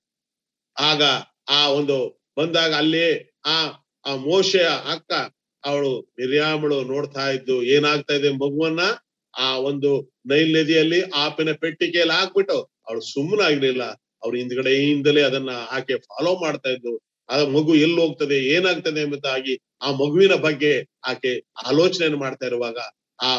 ಆಗ ಆ ಒಂದು ಬಂದಾಗ ಅಲ್ಲಿ ಆ ಆ ಮೋಶೆಯ ಅಕ್ಕ ಅವಳು ಮಿರ್ಯಾಮಳು ನೋಡ್ತಾ ಇದ್ದು ಏನಾಗ್ತಾ ಇದೆ ಮಗುವನ್ನ ಆ ಒಂದು ನೈಲ್ ನದಿಯಲ್ಲಿ ಆಪಿನ ಪೆಟ್ಟಿಗೆಯಲ್ಲಿ ಹಾಕ್ಬಿಟ್ಟು ಅವಳು ಸುಮ್ಮನಾಗ್ಲಿಲ್ಲ ಅವ್ರ ಹಿಂದ್ಗಡೆಯಿಂದಲೇ ಅದನ್ನ ಆಕೆ ಫಾಲೋ ಮಾಡ್ತಾ ಇದ್ದು ಆ ಮಗು ಎಲ್ಲಿ ಹೋಗ್ತದೆ ಏನಾಗ್ತದೆ ಎಂಬುದಾಗಿ ಆ ಮಗುವಿನ ಬಗ್ಗೆ ಆಕೆ ಆಲೋಚನೆಯನ್ನು ಮಾಡ್ತಾ ಇರುವಾಗ ಆ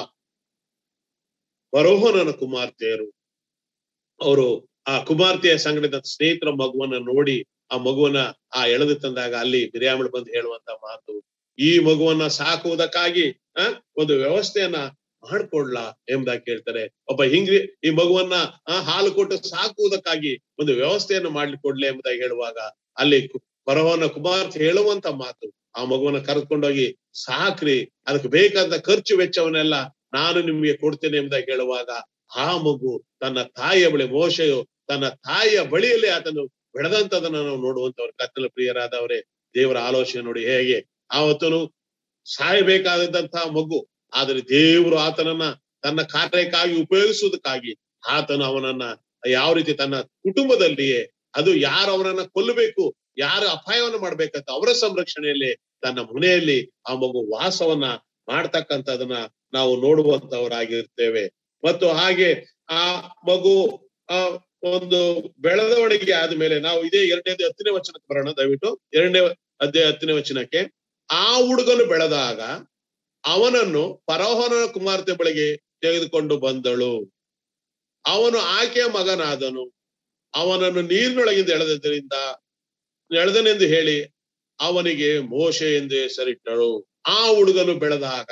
ಬರೋಹನನ ಕುಮಾರ್ತೆಯರು ಅವರು ಆ ಕುಮಾರ್ತೆಯ ಸಂಗಡದ ಸ್ನೇಹಿತರ ಮಗುವನ್ನ ನೋಡಿ ಆ ಮಗುವನ್ನ ಆ ಎಳೆದು ತಂದಾಗ ಅಲ್ಲಿ ಬಿರಿಯಾಮಳು ಬಂದು ಹೇಳುವಂತ ಮಾತು ಈ ಮಗುವನ್ನ ಸಾಕುವುದಕ್ಕಾಗಿ ಆ ಒಂದು ವ್ಯವಸ್ಥೆಯನ್ನ ಮಾಡ್ಕೊಡ್ಲಾ ಎಂಬುದಾಗಿ ಕೇಳ್ತಾರೆ ಒಬ್ಬ ಹಿಂಗ್ರಿ ಈ ಮಗುವನ್ನ ಆ ಹಾಲು ಕೊಟ್ಟು ಸಾಕುವುದಕ್ಕಾಗಿ ಒಂದು ವ್ಯವಸ್ಥೆಯನ್ನು ಮಾಡ್ಲಿಕ್ಕೆ ಕೊಡ್ಲಿ ಎಂಬುದಾಗಿ ಹೇಳುವಾಗ ಅಲ್ಲಿ ಕು- ಫರೋಹನ ಕುಮಾರ್ತೆ ಹೇಳುವಂತ ಮಾತು ಆ ಮಗುವನ್ನ ಕರೆದುಕೊಂಡೋಗಿ ಸಾಕ್ರಿ ಅದಕ್ಕೆ ಬೇಕಾದ ಖರ್ಚು ವೆಚ್ಚವನ್ನೆಲ್ಲ ನಾನು ನಿಮ್ಗೆ ಕೊಡ್ತೇನೆ ಎಂಬುದಾಗಿ ಹೇಳುವಾಗ ಆ ಮಗು ತನ್ನ ತಾಯಿಯ ಬಳಿ ಮೋಶೆಯು ತನ್ನ ತಾಯಿಯ ಬಳಿಯಲ್ಲಿ ಆತನು ಬೆಳೆದಂತದನ್ನ ನಾವು ನೋಡುವಂತವ್ರು ಕತ್ತಲ ಪ್ರಿಯರಾದವರೇ ದೇವರ ಆಲೋಚನೆ ನೋಡಿ ಹೇಗೆ ಆವತ್ತನು ಸಾಯಬೇಕಾದಂತಹ ಮಗು ಆದ್ರೆ ದೇವರು ಆತನನ್ನ ತನ್ನ ಕಾರ್ಯಕ್ಕಾಗಿ ಉಪಯೋಗಿಸುವುದಕ್ಕಾಗಿ ಆತನು ಅವನನ್ನ ಯಾವ ರೀತಿ ತನ್ನ ಕುಟುಂಬದಲ್ಲಿಯೇ ಅದು ಯಾರು ಅವನನ್ನ ಕೊಲ್ಲಬೇಕು ಯಾರು ಅಪಾಯವನ್ನು ಮಾಡ್ಬೇಕಂತ ಅವರ ಸಂರಕ್ಷಣೆಯಲ್ಲಿ ತನ್ನ ಮನೆಯಲ್ಲಿ ಆ ಮಗು ವಾಸವನ್ನ ಮಾಡ್ತಕ್ಕಂಥದನ್ನ ನಾವು ನೋಡುವಂತವರಾಗಿರ್ತೇವೆ ಮತ್ತು ಹಾಗೆ ಆ ಮಗು ಆ ಒಂದು ಬೆಳವಣಿಗೆ ಆದ್ಮೇಲೆ ನಾವು ಇದೇ ಎರಡನೇ ಹತ್ತನೇ ವಚನಕ್ಕೆ ಬರೋಣ ದಯವಿಟ್ಟು ಎರಡನೇ ಅಧ್ಯಾಯ ಹತ್ತನೇ ವಚನಕ್ಕೆ ಆ ಹುಡುಗನು ಬೆಳೆದಾಗ ಅವನನ್ನು ಫರೋಹನ ಕುಮಾರ್ತೆ ಬಳಿಗೆ ತೆಗೆದುಕೊಂಡು ಬಂದಳು ಅವನು ಆಕೆಯ ಮಗನಾದನು ಅವನನ್ನು ನೀರಿನೊಳಗಿಂದ ಎಳೆದದ್ದರಿಂದ ಎಳೆದನೆಂದು ಹೇಳಿ ಅವನಿಗೆ ಮೋಶೆ ಎಂದು ಹೆಸರಿಟ್ಟಳು ಆ ಹುಡುಗನು ಬೆಳೆದಾಗ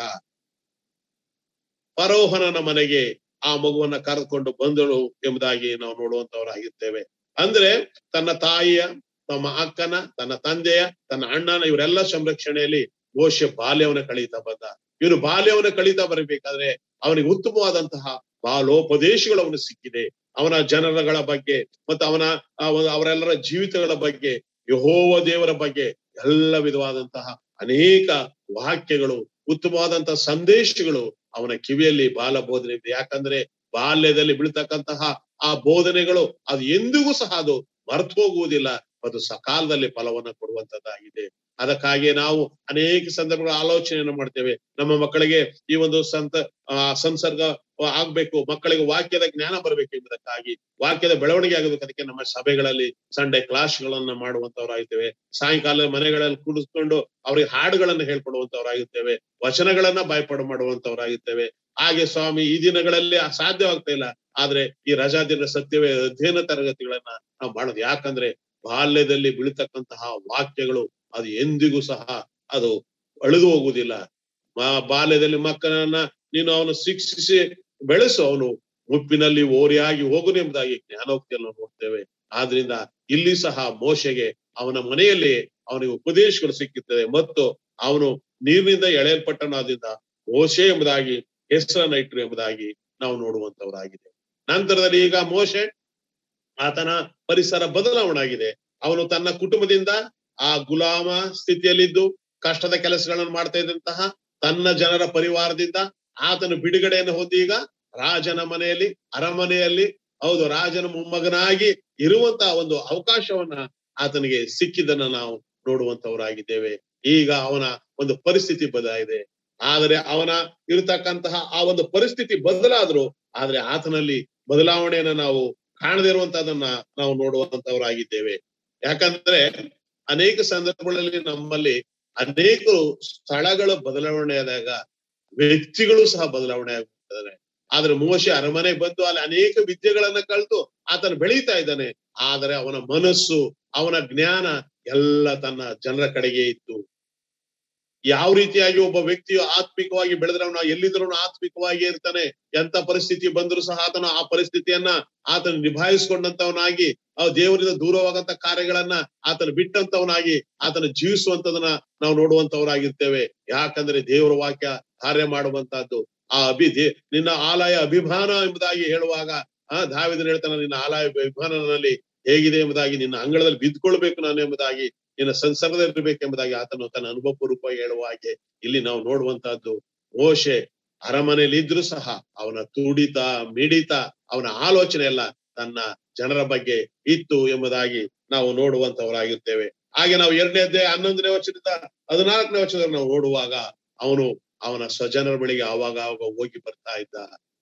ಫರೋಹನನ ಮನೆಗೆ ಆ ಮಗುವನ್ನ ಕರೆದುಕೊಂಡು ಬಂದಳು ಎಂಬುದಾಗಿ ನಾವು ನೋಡುವಂತವರಾಗಿರ್ತೇವೆ ಅಂದ್ರೆ ತನ್ನ ತಾಯಿಯ ತಮ್ಮ ಅಕ್ಕನ ತನ್ನ ತಂದೆಯ ತನ್ನ ಅಣ್ಣನ ಇವರೆಲ್ಲ ಸಂರಕ್ಷಣೆಯಲ್ಲಿ ಮೋಶೆ ಬಾಲ್ಯವನ್ನ ಕಳೀತಾ ಬಂದ ಇವನು ಬಾಲ್ಯವನ್ನ ಕಳೀತಾ ಬರಬೇಕಾದ್ರೆ ಅವನಿಗೆ ಉತ್ತಮವಾದಂತಹ ಬಾಲೋಪದೇಶಗಳು ಅವನು ಸಿಕ್ಕಿದೆ ಅವನ ಜನರಗಳ ಬಗ್ಗೆ ಮತ್ತು ಅವನ ಆ ಒಂದು ಅವರೆಲ್ಲರ ಜೀವಿತಗಳ ಬಗ್ಗೆ ಯಹೋವ ದೇವರ ಬಗ್ಗೆ ಎಲ್ಲ ವಿಧವಾದಂತಹ ಅನೇಕ ವಾಕ್ಯಗಳು ಉತ್ತಮವಾದಂತಹ ಸಂದೇಶಗಳು ಅವನ ಕಿವಿಯಲ್ಲಿ ಬಾಲ ಬೋಧನೆ ಇದೆ ಯಾಕಂದ್ರೆ ಬಾಲ್ಯದಲ್ಲಿ ಬೀಳ್ತಕ್ಕಂತಹ ಆ ಬೋಧನೆಗಳು ಅದು ಎಂದಿಗೂ ಸಹ ಅದು ಮರ್ತು ಹೋಗುವುದಿಲ್ಲ ಅದು ಸಕಾಲದಲ್ಲಿ ಫಲವನ್ನ ಕೊಡುವಂತದ್ದಾಗಿದೆ ಅದಕ್ಕಾಗಿ ನಾವು ಅನೇಕ ಸಂದರ್ಭಗಳ ಆಲೋಚನೆಯನ್ನು ಮಾಡ್ತೇವೆ ನಮ್ಮ ಮಕ್ಕಳಿಗೆ ಈ ಒಂದು ಸಂತ ಆ ಸಂಸರ್ಗ ಆಗ್ಬೇಕು ಮಕ್ಕಳಿಗೆ ವಾಕ್ಯದ ಜ್ಞಾನ ಬರಬೇಕು ಎಂಬುದಕ್ಕಾಗಿ ವಾಕ್ಯದ ಬೆಳವಣಿಗೆ ಆಗಬೇಕು ಅದಕ್ಕೆ ನಮ್ಮ ಸಭೆಗಳಲ್ಲಿ ಸಂಡೆ ಕ್ಲಾಸ್ಗಳನ್ನ ಮಾಡುವಂತವರಾಗಿರ್ತೇವೆ ಸಾಯಂಕಾಲ ಮನೆಗಳಲ್ಲಿ ಕೂಡಿಸ್ಕೊಂಡು ಅವ್ರಿಗೆ ಹಾಡುಗಳನ್ನ ಹೇಳ್ಕೊಡುವಂತವರಾಗಿರ್ತೇವೆ ವಚನಗಳನ್ನ ಬಾಯ್ಪಾಡು ಮಾಡುವಂತವರಾಗಿರ್ತೇವೆ ಹಾಗೆ ಸ್ವಾಮಿ ಈ ದಿನಗಳಲ್ಲಿ ಸಾಧ್ಯವಾಗ್ತಾ ಇಲ್ಲ ಆದ್ರೆ ಈ ರಜಾ ದಿನ ಸತ್ಯವೇ ಅಧ್ಯಯನ ತರಗತಿಗಳನ್ನ ನಾವು ಮಾಡೋದು ಯಾಕಂದ್ರೆ ಬಾಲ್ಯದಲ್ಲಿ ಬೀಳ್ತಕ್ಕಂತಹ ವಾಕ್ಯಗಳು ಅದು ಎಂದಿಗೂ ಸಹ ಅದು ಅಳಿದು ಹೋಗುವುದಿಲ್ಲ ಬಾಲ್ಯದಲ್ಲಿ ಮಕ್ಕಳನ್ನ ನೀನು ಅವನು ಶಿಕ್ಷಿಸಿ ಬೆಳೆಸು ಅವನು ಮುಪ್ಪಿನಲ್ಲಿ ಓರಿಯಾಗಿ ಹೋಗುನು ಎಂಬುದಾಗಿ ಜ್ಞಾನೋಕ್ತಿಯನ್ನು ನೋಡ್ತೇವೆ ಆದ್ರಿಂದ ಇಲ್ಲಿ ಸಹ ಮೋಶೆಗೆ ಅವನ ಮನೆಯಲ್ಲಿ ಅವನಿಗೆ ಉಪದೇಶಗಳು ಸಿಕ್ಕುತ್ತದೆ ಮತ್ತು ಅವನು ನೀರಿನಿಂದ ಎಳೆಯಲ್ಪಟ್ಟನಾದ್ರಿಂದ ಮೋಶೆ ಎಂಬುದಾಗಿ ಹೆಸರನ್ನ ಇಟ್ಟರು ಎಂಬುದಾಗಿ ನಾವು ನೋಡುವಂತವರಾಗಿದೆ ನಂತರದಲ್ಲಿ ಈಗ ಮೋಶೆ ಆತನ ಪರಿಸರ ಬದಲಾವಣೆ ಆಗಿದೆ ಅವನು ತನ್ನ ಕುಟುಂಬದಿಂದ ಆ ಗುಲಾಮ ಸ್ಥಿತಿಯಲ್ಲಿದ್ದು ಕಷ್ಟದ ಕೆಲಸಗಳನ್ನು ಮಾಡ್ತಾ ಇದ್ದಂತಹ ತನ್ನ ಜನರ ಪರಿವಾರದಿಂದ ಆತನು ಬಿಡುಗಡೆಯನ್ನು ಹೊಂದಿ ಈಗ ರಾಜನ ಮನೆಯಲ್ಲಿ ಅರಮನೆಯಲ್ಲಿ ಹೌದು ರಾಜನ ಮೊಮ್ಮಗನಾಗಿ ಇರುವಂತಹ ಒಂದು ಅವಕಾಶವನ್ನ ಆತನಿಗೆ ಸಿಕ್ಕಿದ್ದನ್ನ ನಾವು ನೋಡುವಂತವರಾಗಿದ್ದೇವೆ ಈಗ ಅವನ ಒಂದು ಪರಿಸ್ಥಿತಿ ಬದಲಾಗಿದೆ ಆದರೆ ಅವನ ಇರತಕ್ಕಂತಹ ಆ ಒಂದು ಪರಿಸ್ಥಿತಿ ಬದಲಾದ್ರು ಆದ್ರೆ ಆತನಲ್ಲಿ ಬದಲಾವಣೆಯನ್ನ ನಾವು ಕಾಣದೇ ಇರುವಂತದನ್ನ ನಾವು ನೋಡುವಂತವರಾಗಿದ್ದೇವೆ ಯಾಕಂದ್ರೆ ಅನೇಕ ಸಂದರ್ಭಗಳಲ್ಲಿ ನಮ್ಮಲ್ಲಿ ಅನೇಕ ಸ್ಥಳಗಳ ಬದಲಾವಣೆ ಆದಾಗ ವ್ಯಕ್ತಿಗಳು ಸಹ ಬದಲಾವಣೆ ಆಗ್ಬಿಡ್ತಾರೆ ಆದ್ರೆ ಮೋಶೆ ಅರಮನೆ ಬಂದು ಅಲ್ಲಿ ಅನೇಕ ವಿದ್ಯೆಗಳನ್ನ ಕಲಿತು ಆತನ ಬೆಳೀತಾ ಇದ್ದಾನೆ ಆದರೆ ಅವನ ಮನಸ್ಸು ಅವನ ಜ್ಞಾನ ಎಲ್ಲ ತನ್ನ ಜನರ ಕಡೆಗೆ ಇತ್ತು ಯಾವ ರೀತಿಯಾಗಿ ಒಬ್ಬ ವ್ಯಕ್ತಿಯು ಆತ್ಮಿಕವಾಗಿ ಬೆಳೆದ್ರೆ ಅವನು ಎಲ್ಲಿದ್ರು ಆತ್ಮಿಕವಾಗಿ ಇರ್ತಾನೆ ಎಂತ ಪರಿಸ್ಥಿತಿ ಬಂದ್ರು ಸಹ ಆತನ ಆ ಪರಿಸ್ಥಿತಿಯನ್ನ ಆತನ ನಿಭಾಯಿಸ್ಕೊಂಡಂತವನಾಗಿ ಆ ದೇವರಿಂದ ದೂರವಾಗಂತ ಕಾರ್ಯಗಳನ್ನ ಆತನ ಬಿಟ್ಟಂತವನಾಗಿ ಆತನ ಜೀವಿಸುವಂತದನ್ನ ನಾವು ನೋಡುವಂತವರಾಗಿರ್ತೇವೆ ಯಾಕಂದ್ರೆ ದೇವರ ವಾಕ್ಯ ಕಾರ್ಯ ಮಾಡುವಂತಹದ್ದು ಆ ಅಭಿ ದೇ ನಿನ್ನ ಆಲಯ ಅಭಿಮಾನ ಎಂಬುದಾಗಿ ಹೇಳುವಾಗ ಆ ದಾವಿದನ್ ಹೇಳ್ತಾನೆ ನಿನ್ನ ಆಲಯ ಅಭಿಮಾನನಲ್ಲಿ ಹೇಗಿದೆ ಎಂಬುದಾಗಿ ನಿನ್ನ ಅಂಗಳದಲ್ಲಿ ಬಿದ್ಕೊಳ್ಬೇಕು ನಾನು ಎಂಬುದಾಗಿ ನಿನ್ನ ಸಂಸರ್ಗದಲ್ಲಿರ್ಬೇಕೆಂಬುದಾಗಿ ಆತನು ತನ್ನ ಅನುಭವ ಪೂರ್ವಕ ಹೇಳುವ ಹಾಗೆ ಇಲ್ಲಿ ನಾವು ನೋಡುವಂತಹದ್ದು ಮೋಶೆ ಅರಮನೆಯಲ್ಲಿ ಇದ್ರು ಸಹ ಅವನ ತುಡಿತ ಮಿಡಿತ ಅವನ ಆಲೋಚನೆ ಎಲ್ಲ ತನ್ನ ಜನರ ಬಗ್ಗೆ ಇತ್ತು ಎಂಬುದಾಗಿ ನಾವು ನೋಡುವಂತವರಾಗಿರ್ತೇವೆ ಹಾಗೆ ನಾವು ಎರಡನೇ ಅಧ್ಯಾಯ ಹನ್ನೊಂದನೇ ವರ್ಷದಿಂದ ಹದಿನಾಲ್ಕನೇ ವರ್ಷದಲ್ಲಿ ನಾವು ನೋಡುವಾಗ ಅವನು ಅವನ ಸ್ವಜನರ ಬಳಿಗೆ ಆವಾಗ ಆವಾಗ ಹೋಗಿ ಬರ್ತಾ ಇದ್ದ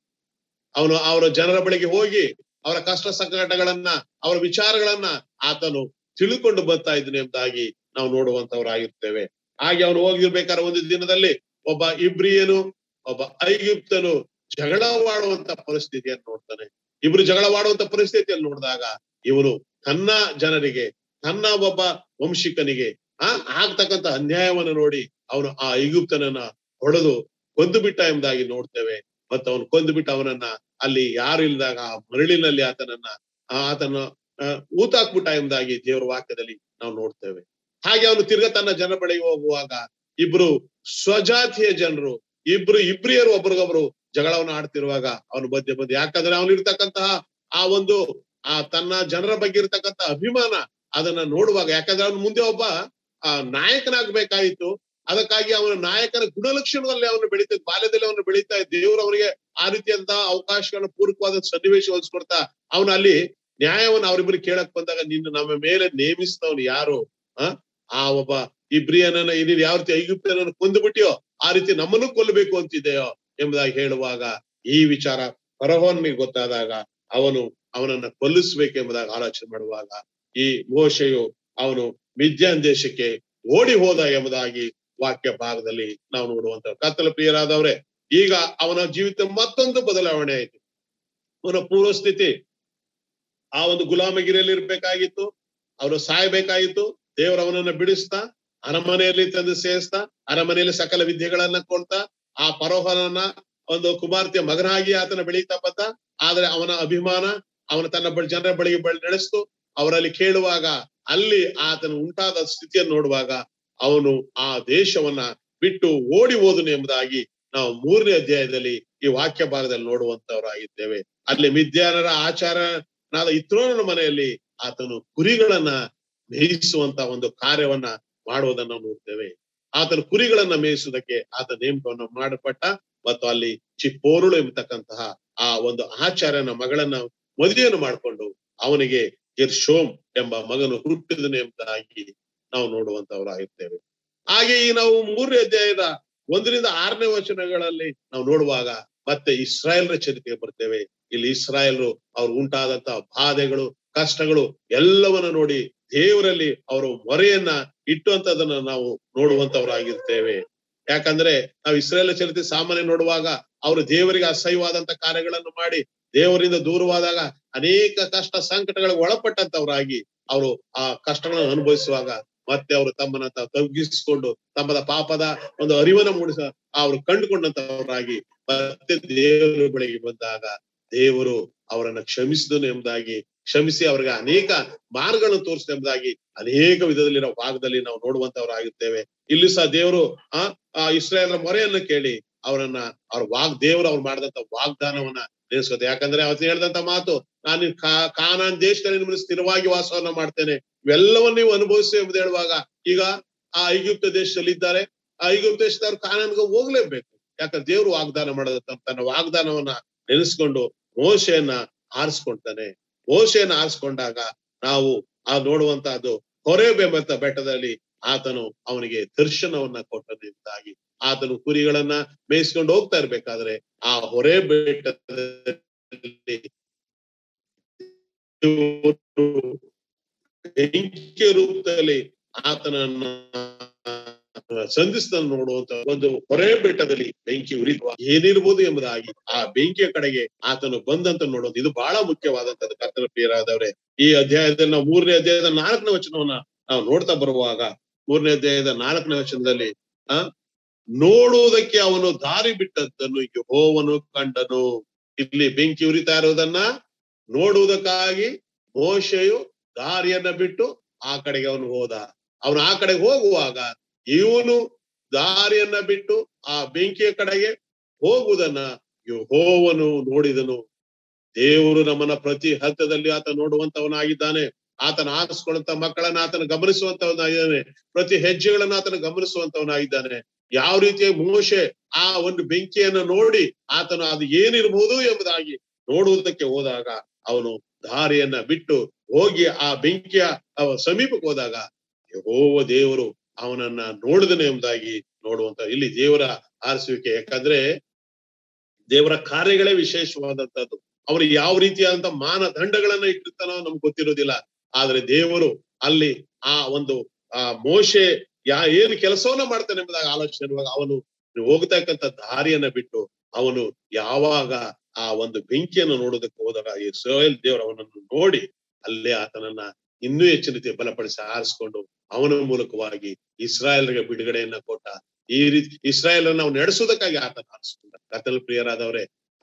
ಅವನು ಅವರ ಜನರ ಬಳಿಗೆ ಹೋಗಿ ಅವರ ಕಷ್ಟ ಸಂಕಟಗಳನ್ನ ಅವರ ವಿಚಾರಗಳನ್ನ ಆತನು ತಿಳ್ಕೊಂಡು ಬರ್ತಾ ಇದ್ದೀನಿ ಎಂಬುದಾಗಿ ನಾವು ನೋಡುವಂತವರಾಗಿರ್ತೇವೆ ಹಾಗೆ ಅವನು ಹೋಗಿರ್ಬೇಕಾದ್ರೆ ಒಂದು ದಿನದಲ್ಲಿ ಒಬ್ಬ ಇಬ್ರಿಯನು ಒಬ್ಬ ಐಗುಪ್ತನು ಜಗಳವಾಡುವಂತ ಪರಿಸ್ಥಿತಿಯನ್ನು ನೋಡ್ತಾನೆ ಇಬ್ರು ಜಗಳವಾಡುವಂತ ಪರಿಸ್ಥಿತಿಯಲ್ಲಿ ನೋಡಿದಾಗ ಇವನು ತನ್ನ ಜನರಿಗೆ ತನ್ನ ಒಬ್ಬ ವಂಶಿಕನಿಗೆ ಆ ಆಗ್ತಕ್ಕಂತ ಅನ್ಯಾಯವನ್ನು ನೋಡಿ ಅವನು ಆ ಐಗುಪ್ತನನ್ನ ಹೊಡೆದು ಕೊಂದು ಬಿಟ್ಟ ಎಂಬುದಾಗಿ ನೋಡ್ತೇವೆ ಮತ್ತು ಅವನು ಕೊಂದುಬಿಟ್ಟು ಅವನನ್ನ ಅಲ್ಲಿ ಯಾರು ಇಲ್ದಾಗ ಆ ಮರಳಿನಲ್ಲಿ ಆತನನ್ನ ಆ ಆತನ ಆ, ಊತಾಕ್ಬಿಟ್ಟ ಎಂಬುದಾಗಿ ದೇವರ ವಾಕ್ಯದಲ್ಲಿ ನಾವು ನೋಡ್ತೇವೆ ಹಾಗೆ ಅವನು ತಿರ್ಗ ತನ್ನ ಜನ ಬಳಿಗೆ ಹೋಗುವಾಗ ಇಬ್ರು ಸ್ವಜಾತಿಯ ಜನರು ಇಬ್ರು ಇಬ್ರಿಯರು ಒಬ್ರಿಗೊಬ್ರು ಜಗಳವನ್ನು ಆಡ್ತಿರುವಾಗ ಅವನು ಮಧ್ಯೆ ಬಂದು ಯಾಕಂದ್ರೆ ಅವನಿರ್ತಕ್ಕಂತಹ ಆ ಒಂದು ಆ ತನ್ನ ಜನರ ಬಗ್ಗೆ ಇರ್ತಕ್ಕಂಥ ಅಭಿಮಾನ ಅದನ್ನ ನೋಡುವಾಗ ಯಾಕಂದ್ರೆ ಅವನು ಮುಂದೆ ಒಬ್ಬ ಆ ನಾಯಕನಾಗ್ಬೇಕಾಯಿತು ಅದಕ್ಕಾಗಿ ಅವನ ನಾಯಕನ ಗುಣಲಕ್ಷಣದಲ್ಲಿ ಅವನು ಬೆಳೀತಾ ಬಾಲ್ಯದಲ್ಲಿ ಅವನು ಬೆಳೀತಾ ಇದ್ದ ದೇವರು ಅವನಿಗೆ ಆ ರೀತಿಯಾದಂತಹ ಅವಕಾಶಗಳನ್ನ ಪೂರಕವಾದ ಸನ್ನಿವೇಶ ಒದಗಿಸ್ಕೊಡ್ತಾ ಅವನು ಅಲ್ಲಿ ನ್ಯಾಯವನ್ನು ಅವರಿಬ್ಬರು ಕೇಳಕ್ ಬಂದಾಗ ನಿನ್ನ ನಮ್ಮ ಮೇಲೆ ನೇಮಿಸಿದವನು ಯಾರು ಆ ಆ ಒಬ್ಬ ಇಬ್ರಿಯನನ್ನ ನೀನು ಯಾವ ರೀತಿ ಐಗುಪ್ತನನ್ನು ಕೊಂದುಬಿಟ್ಟಿಯೋ ಆ ರೀತಿ ನಮ್ಮನ್ನು ಕೊಲ್ಲಬೇಕು ಅಂತಿದೆಯೋ ಎಂಬುದಾಗಿ ಹೇಳುವಾಗ ಈ ವಿಚಾರ ಫರೋಹನಿಗೆ ಗೊತ್ತಾದಾಗ ಅವನು ಅವನನ್ನ ಕೊಲ್ಲಿಸ್ಬೇಕೆಂಬುದಾಗಿ ಆಲೋಚನೆ ಮಾಡುವಾಗ ಈ ಮೋಶೆಯು ಅವನು ಮಿದ್ಯಾನ್ ದೇಶಕ್ಕೆ ಓಡಿ ಹೋದ ಎಂಬುದಾಗಿ ವಾಕ್ಯ ಭಾಗದಲ್ಲಿ ನಾವು ನೋಡುವಂತ ಕತ್ತಲ ಪ್ರಿಯರಾದವ್ರೆ ಈಗ ಅವನ ಜೀವಿತ ಮತ್ತೊಂದು ಬದಲಾವಣೆ ಆಯಿತು ಅವನ ಪೂರ್ವ ಸ್ಥಿತಿ ಆ ಒಂದು ಗುಲಾಮಗಿರಿಯಲ್ಲಿ ಇರ್ಬೇಕಾಗಿತ್ತು ಅವನು ಸಾಯ್ಬೇಕಾಗಿತ್ತು ದೇವರು ಅವನನ್ನ ಬಿಡಿಸ್ತಾ ಅರಮನೆಯಲ್ಲಿ ತಂದು ಸೇರಿಸ್ತಾ ಅರಮನೆಯಲ್ಲಿ ಸಕಲ ವಿದ್ಯೆಗಳನ್ನ ಕೊಡ್ತಾ ಆ ಪರೋಹನನ್ನ ಒಂದು ಕುಮಾರ್ತೆಯ ಮಗನಾಗಿ ಆತನ ಬೆಳೀತಾ ಬಂದ ಆದ್ರೆ ಅವನ ಅಭಿಮಾನ ಅವನ ತನ್ನ ಬಳಿ ಜನರ ಬಳಿಗೆ ಬಳಿ ನಡೆಸ್ತು ಅವರಲ್ಲಿ ಕೇಳುವಾಗ ಅಲ್ಲಿ ಆತನ ಉಂಟಾದ ಸ್ಥಿತಿಯನ್ನು ನೋಡುವಾಗ ಅವನು ಆ ದೇಶವನ್ನ ಬಿಟ್ಟು ಓಡಿ ಹೋದನು ಎಂಬುದಾಗಿ ನಾವು ಮೂರನೇ ಅಧ್ಯಾಯದಲ್ಲಿ ಈ ವಾಕ್ಯ ಭಾಗದಲ್ಲಿ ನೋಡುವಂತವರಾಗಿದ್ದೇವೆ ಅಲ್ಲಿ ಮಿದ್ಯಾನರ ಆಚಾರನಾದ ಇತ್ರೋನನ ಮನೆಯಲ್ಲಿ ಆತನು ಕುರಿಗಳನ್ನ ಮೇಯಿಸುವಂತ ಒಂದು ಕಾರ್ಯವನ್ನ ಮಾಡುವುದನ್ನ ನಾವು ನೋಡ್ತೇವೆ ಆತನ ಕುರಿಗಳನ್ನ ಮೇಯಿಸುವುದಕ್ಕೆ ಆತ ನೇಮಕವನ್ನು ಮಾಡಲ್ಪಟ್ಟ ಮತ್ತು ಅಲ್ಲಿ ಚಿಪ್ಪೋರುಳು ಎಂಬತಕ್ಕಂತಹ ಆ ಒಂದು ಆಚಾರ್ಯನ ಮಗಳನ್ನ ಮದುವೆಯನ್ನು ಮಾಡಿಕೊಂಡು ಅವನಿಗೆ ಗಿರ್ಶೋಮ್ ಎಂಬ ಮಗನು ಹುಟ್ಟಿದನು ಎಂಬುದಾಗಿ ನಾವು ನೋಡುವಂತವರಾಗಿರ್ತೇವೆ ಹಾಗೆ ಈ ನಾವು ಮೂರನೇ ಅಧ್ಯಾಯದ ಒಂದರಿಂದ ಆರನೇ ವಚನಗಳಲ್ಲಿ ನಾವು ನೋಡುವಾಗ ಮತ್ತೆ ಇಸ್ರಾಯೇಲ್ರ ಚರಿತ್ರೆಗೆ ಬರ್ತೇವೆ ಇಲ್ಲಿ ಇಸ್ರಾಯೇಲ್ರು ಅವ್ರು ಉಂಟಾದಂತಹ ಬಾಧೆಗಳು ಕಷ್ಟಗಳು ಎಲ್ಲವನ್ನ ನೋಡಿ ದೇವರಲ್ಲಿ ಅವರು ಮೊರೆಯನ್ನ ಇಟ್ಟುವಂತದನ್ನ ನಾವು ನೋಡುವಂತವರಾಗಿರ್ತೇವೆ ಯಾಕಂದ್ರೆ ನಾವು ಇಸ್ರೇಲ್ ಚರಿತ್ರೆ ಸಾಮಾನ್ಯ ನೋಡುವಾಗ ಅವರು ದೇವರಿಗೆ ಅಸಹ್ಯವಾದಂತ ಕಾರ್ಯಗಳನ್ನು ಮಾಡಿ ದೇವರಿಂದ ದೂರವಾದಾಗ ಅನೇಕ ಕಷ್ಟ ಸಂಕಟಗಳಿಗೆ ಒಳಪಟ್ಟಂತವರಾಗಿ ಅವರು ಆ ಕಷ್ಟಗಳನ್ನು ಅನುಭವಿಸುವಾಗ ಮತ್ತೆ ಅವರು ತಮ್ಮನ್ನ ತಾವು ತಗ್ಗಿಸಿಕೊಂಡು ತಮ್ಮದ ಪಾಪದ ಒಂದು ಅರಿವನ್ನ ಮೂಡಿಸ ಅವರು ಕಂಡುಕೊಂಡಂತವರಾಗಿ ಮತ್ತೆ ದೇವರ ಬಳಿಗೆ ಬಂದಾಗ ದೇವರು ಅವರನ್ನ ಕ್ಷಮಿಸಿದನು ಎಂಬುದಾಗಿ ಕ್ಷಮಿಸಿ ಅವರಿಗೆ ಅನೇಕ ಮಾರ್ಗಗಳನ್ನು ತೋರಿಸಿದ ಎಂಬುದಾಗಿ ಅನೇಕ ವಿಧದಲ್ಲಿ ನಾವು ಭಾಗದಲ್ಲಿ ನಾವು ನೋಡುವಂತವರಾಗಿರ್ತೇವೆ ಇಲ್ಲಿ ಸಹ ದೇವರು ಆ ಆ ಇಸ್ರಾಯೇಲ್ರ ಮೊರೆಯನ್ನ ಕೇಳಿ ಅವರನ್ನ ಅವ್ರ ವಾಗ್ ದೇವರು ಅವ್ರು ಮಾಡಿದಂತ ವಾಗ್ದಾನವನ್ನ ನೆನೆಸ್ಕೋತೆ ಯಾಕಂದ್ರೆ ಅವತ್ತು ಹೇಳಿದಂತ ಮಾತು ನಾನು ಕಾ ಕಾನಾನ್ ದೇಶದಲ್ಲಿ ನಿಮ್ಮನ್ನು ಸ್ಥಿರವಾಗಿ ವಾಸವನ್ನ ಮಾಡ್ತೇನೆ ಇವೆಲ್ಲವನ್ನ ನೀವು ಅನುಭವಿಸಿ ಎಂಬುದು ಹೇಳುವಾಗ ಈಗ ಆ ಐಗುಪ್ತ ದೇಶದಲ್ಲಿ ಇದ್ದಾರೆ ಆ ಐಗುಪ್ತ ದೇಶದವ್ರು ಕಾನಾನ್ಗೆ ಹೋಗ್ಲೇಬೇಕು ಯಾಕಂದ್ರೆ ದೇವರು ವಾಗ್ದಾನ ಮಾಡೋದಂತ ತನ್ನ ವಾಗ್ದಾನವನ್ನ ನೆನೆಸ್ಕೊಂಡು ಮೋಶೆಯನ್ನ ಆರಿಸ್ಕೊಳ್ತಾನೆ ಮೋಶೆಯನ್ನ ಆರಿಸ್ಕೊಂಡಾಗ ನಾವು ಆ ನೋಡುವಂತಹದ್ದು ಹೊರೆಬೆಂಬಂತ ಬೆಟ್ಟದಲ್ಲಿ ಆತನು ಅವನಿಗೆ ದರ್ಶನವನ್ನ ಕೊಟ್ಟದಿಂದಾಗಿ ಆತನು ಕುರಿಗಳನ್ನ ಮೇಯಿಸ್ಕೊಂಡು ಹೋಗ್ತಾ ಇರ್ಬೇಕಾದ್ರೆ ಆ ಹೊರೆ ಬೆಟ್ಟದಲ್ಲಿ ಬೆಂಕಿಯ ರೂಪದಲ್ಲಿ ಆತನನ್ನ ಸಂಧಿಸ್ತಾನ ನೋಡುವಂತ ಒಂದು ಹೊರೆ ಬೆಟ್ಟದಲ್ಲಿ ಬೆಂಕಿ ಉರಿಯುವ ಏನಿರ್ಬೋದು ಎಂಬುದಾಗಿ ಆ ಬೆಂಕಿಯ ಕಡೆಗೆ ಆತನು ಬಂದಂತ ನೋಡೋದು ಇದು ಬಹಳ ಮುಖ್ಯವಾದಂತದ್ದು ಕರ್ತನ ಪ್ರಿಯರಾದವ್ರೆ ಈ ಅಧ್ಯಾಯದಲ್ಲಿ ನಾವು ಮೂರನೇ ಅಧ್ಯಾಯದ ನಾಲ್ಕನೇ ವಚನವನ್ನ ನಾವು ನೋಡ್ತಾ ಬರುವಾಗ ಮೂರನೇ ಅಧ್ಯಾಯದ ನಾಲ್ಕನೇ ವಚನದಲ್ಲಿ ಆ ನೋಡುವುದಕ್ಕೆ ಅವನು ದಾರಿ ಬಿಟ್ಟದ್ದನ್ನು ಯಹೋವನು ಕಂಡನು ಇಲ್ಲಿ ಬೆಂಕಿ ಉರಿತಾ ಇರುವುದನ್ನ ನೋಡುವುದಕ್ಕಾಗಿ ಮೋಶೆಯು ದಾರಿಯನ್ನ ಬಿಟ್ಟು ಆ ಕಡೆಗೆ ಅವನು ಹೋದ ಅವನು ಆ ಕಡೆಗೆ ಹೋಗುವಾಗ ಇವನು ದಾರಿಯನ್ನ ಬಿಟ್ಟು ಆ ಬೆಂಕಿಯ ಕಡೆಗೆ ಹೋಗುವುದನ್ನ ಯಹೋವನು ನೋಡಿದನು ದೇವರು ನಮ್ಮನ್ನ ಪ್ರತಿ ಹಂತದಲ್ಲಿ ಆತ ನೋಡುವಂತವನಾಗಿದ್ದಾನೆ ಆತನ ಆರಿಸ್ಕೊಳ್ಳುವಂತ ಮಕ್ಕಳನ್ನ ಆತನ ಗಮನಿಸುವಂತವನಾಗಿದ್ದಾನೆ ಪ್ರತಿ ಹೆಜ್ಜೆಗಳನ್ನ ಆತನ ಗಮನಿಸುವಂತವನಾಗಿದ್ದಾನೆ ಯಾವ ರೀತಿಯ ಮೋಶೆ ಆ ಒಂದು ಬೆಂಕಿಯನ್ನ ನೋಡಿ ಆತನು ಅದು ಏನಿರಬಹುದು ಎಂಬುದಾಗಿ ನೋಡುವುದಕ್ಕೆ ಹೋದಾಗ ಅವನು ದಾರಿಯನ್ನ ಬಿಟ್ಟು ಹೋಗಿ ಆ ಬೆಂಕಿಯ ಸಮೀಪಕ್ಕೆ ಹೋದಾಗ ಯಹೋವ ದೇವರು ಅವನನ್ನ ನೋಡಿದನು ಎಂಬುದಾಗಿ ನೋಡುವಂತ ಇಲ್ಲಿ ದೇವರ ಆರಿಸುವಿಕೆ ಯಾಕಂದ್ರೆ ದೇವರ ಕಾರ್ಯಗಳೇ ವಿಶೇಷವಾದಂತದ್ದು ಅವರು ಯಾವ ರೀತಿಯಾದಂತ ಮಾನದಂಡಗಳನ್ನ ಇಟ್ಟಿರ್ತಾನೋ ನಮ್ಗೆ ಗೊತ್ತಿರೋದಿಲ್ಲ ಆದ್ರೆ ದೇವರು ಅಲ್ಲಿ ಆ ಒಂದು ಆ ಮೋಶೆ ಯಾ ಏನು ಕೆಲಸವನ್ನ ಮಾಡ್ತಾನೆ ಎಂಬುದಾಗಿ ಆಲೋಚನೆ ಇರುವಾಗ ಅವನು ಹೋಗ್ತಕ್ಕಂಥ ದಾರಿಯನ್ನ ಬಿಟ್ಟು ಅವನು ಯಾವಾಗ ಆ ಒಂದು ಬೆಂಕಿಯನ್ನು ನೋಡೋದಕ್ಕೆ ಹೋದಾಗ ಈ ಸೋಯಲ್ ದೇವರು ಅವನನ್ನು ನೋಡಿ ಅಲ್ಲೇ ಆತನನ್ನ ಇನ್ನೂ ಹೆಚ್ಚಿನ ರೀತಿ ಬಲಪಡಿಸಿ ಆರಿಸ್ಕೊಂಡು ಅವನ ಮೂಲಕವಾಗಿ ಇಸ್ರಾಯೇಲ್ಗೆ ಬಿಡುಗಡೆಯನ್ನ ಕೊಟ್ಟ ಈ ರೀತಿ ಇಸ್ರಾಯೇಲ್ ನಾವು ನಡೆಸುವುದಕ್ಕಾಗಿ ಆತನ ಆರಿಸ್ಕೊಂಡ ಕತ್ತಲ್ ಪ್ರಿಯರಾದವರೇ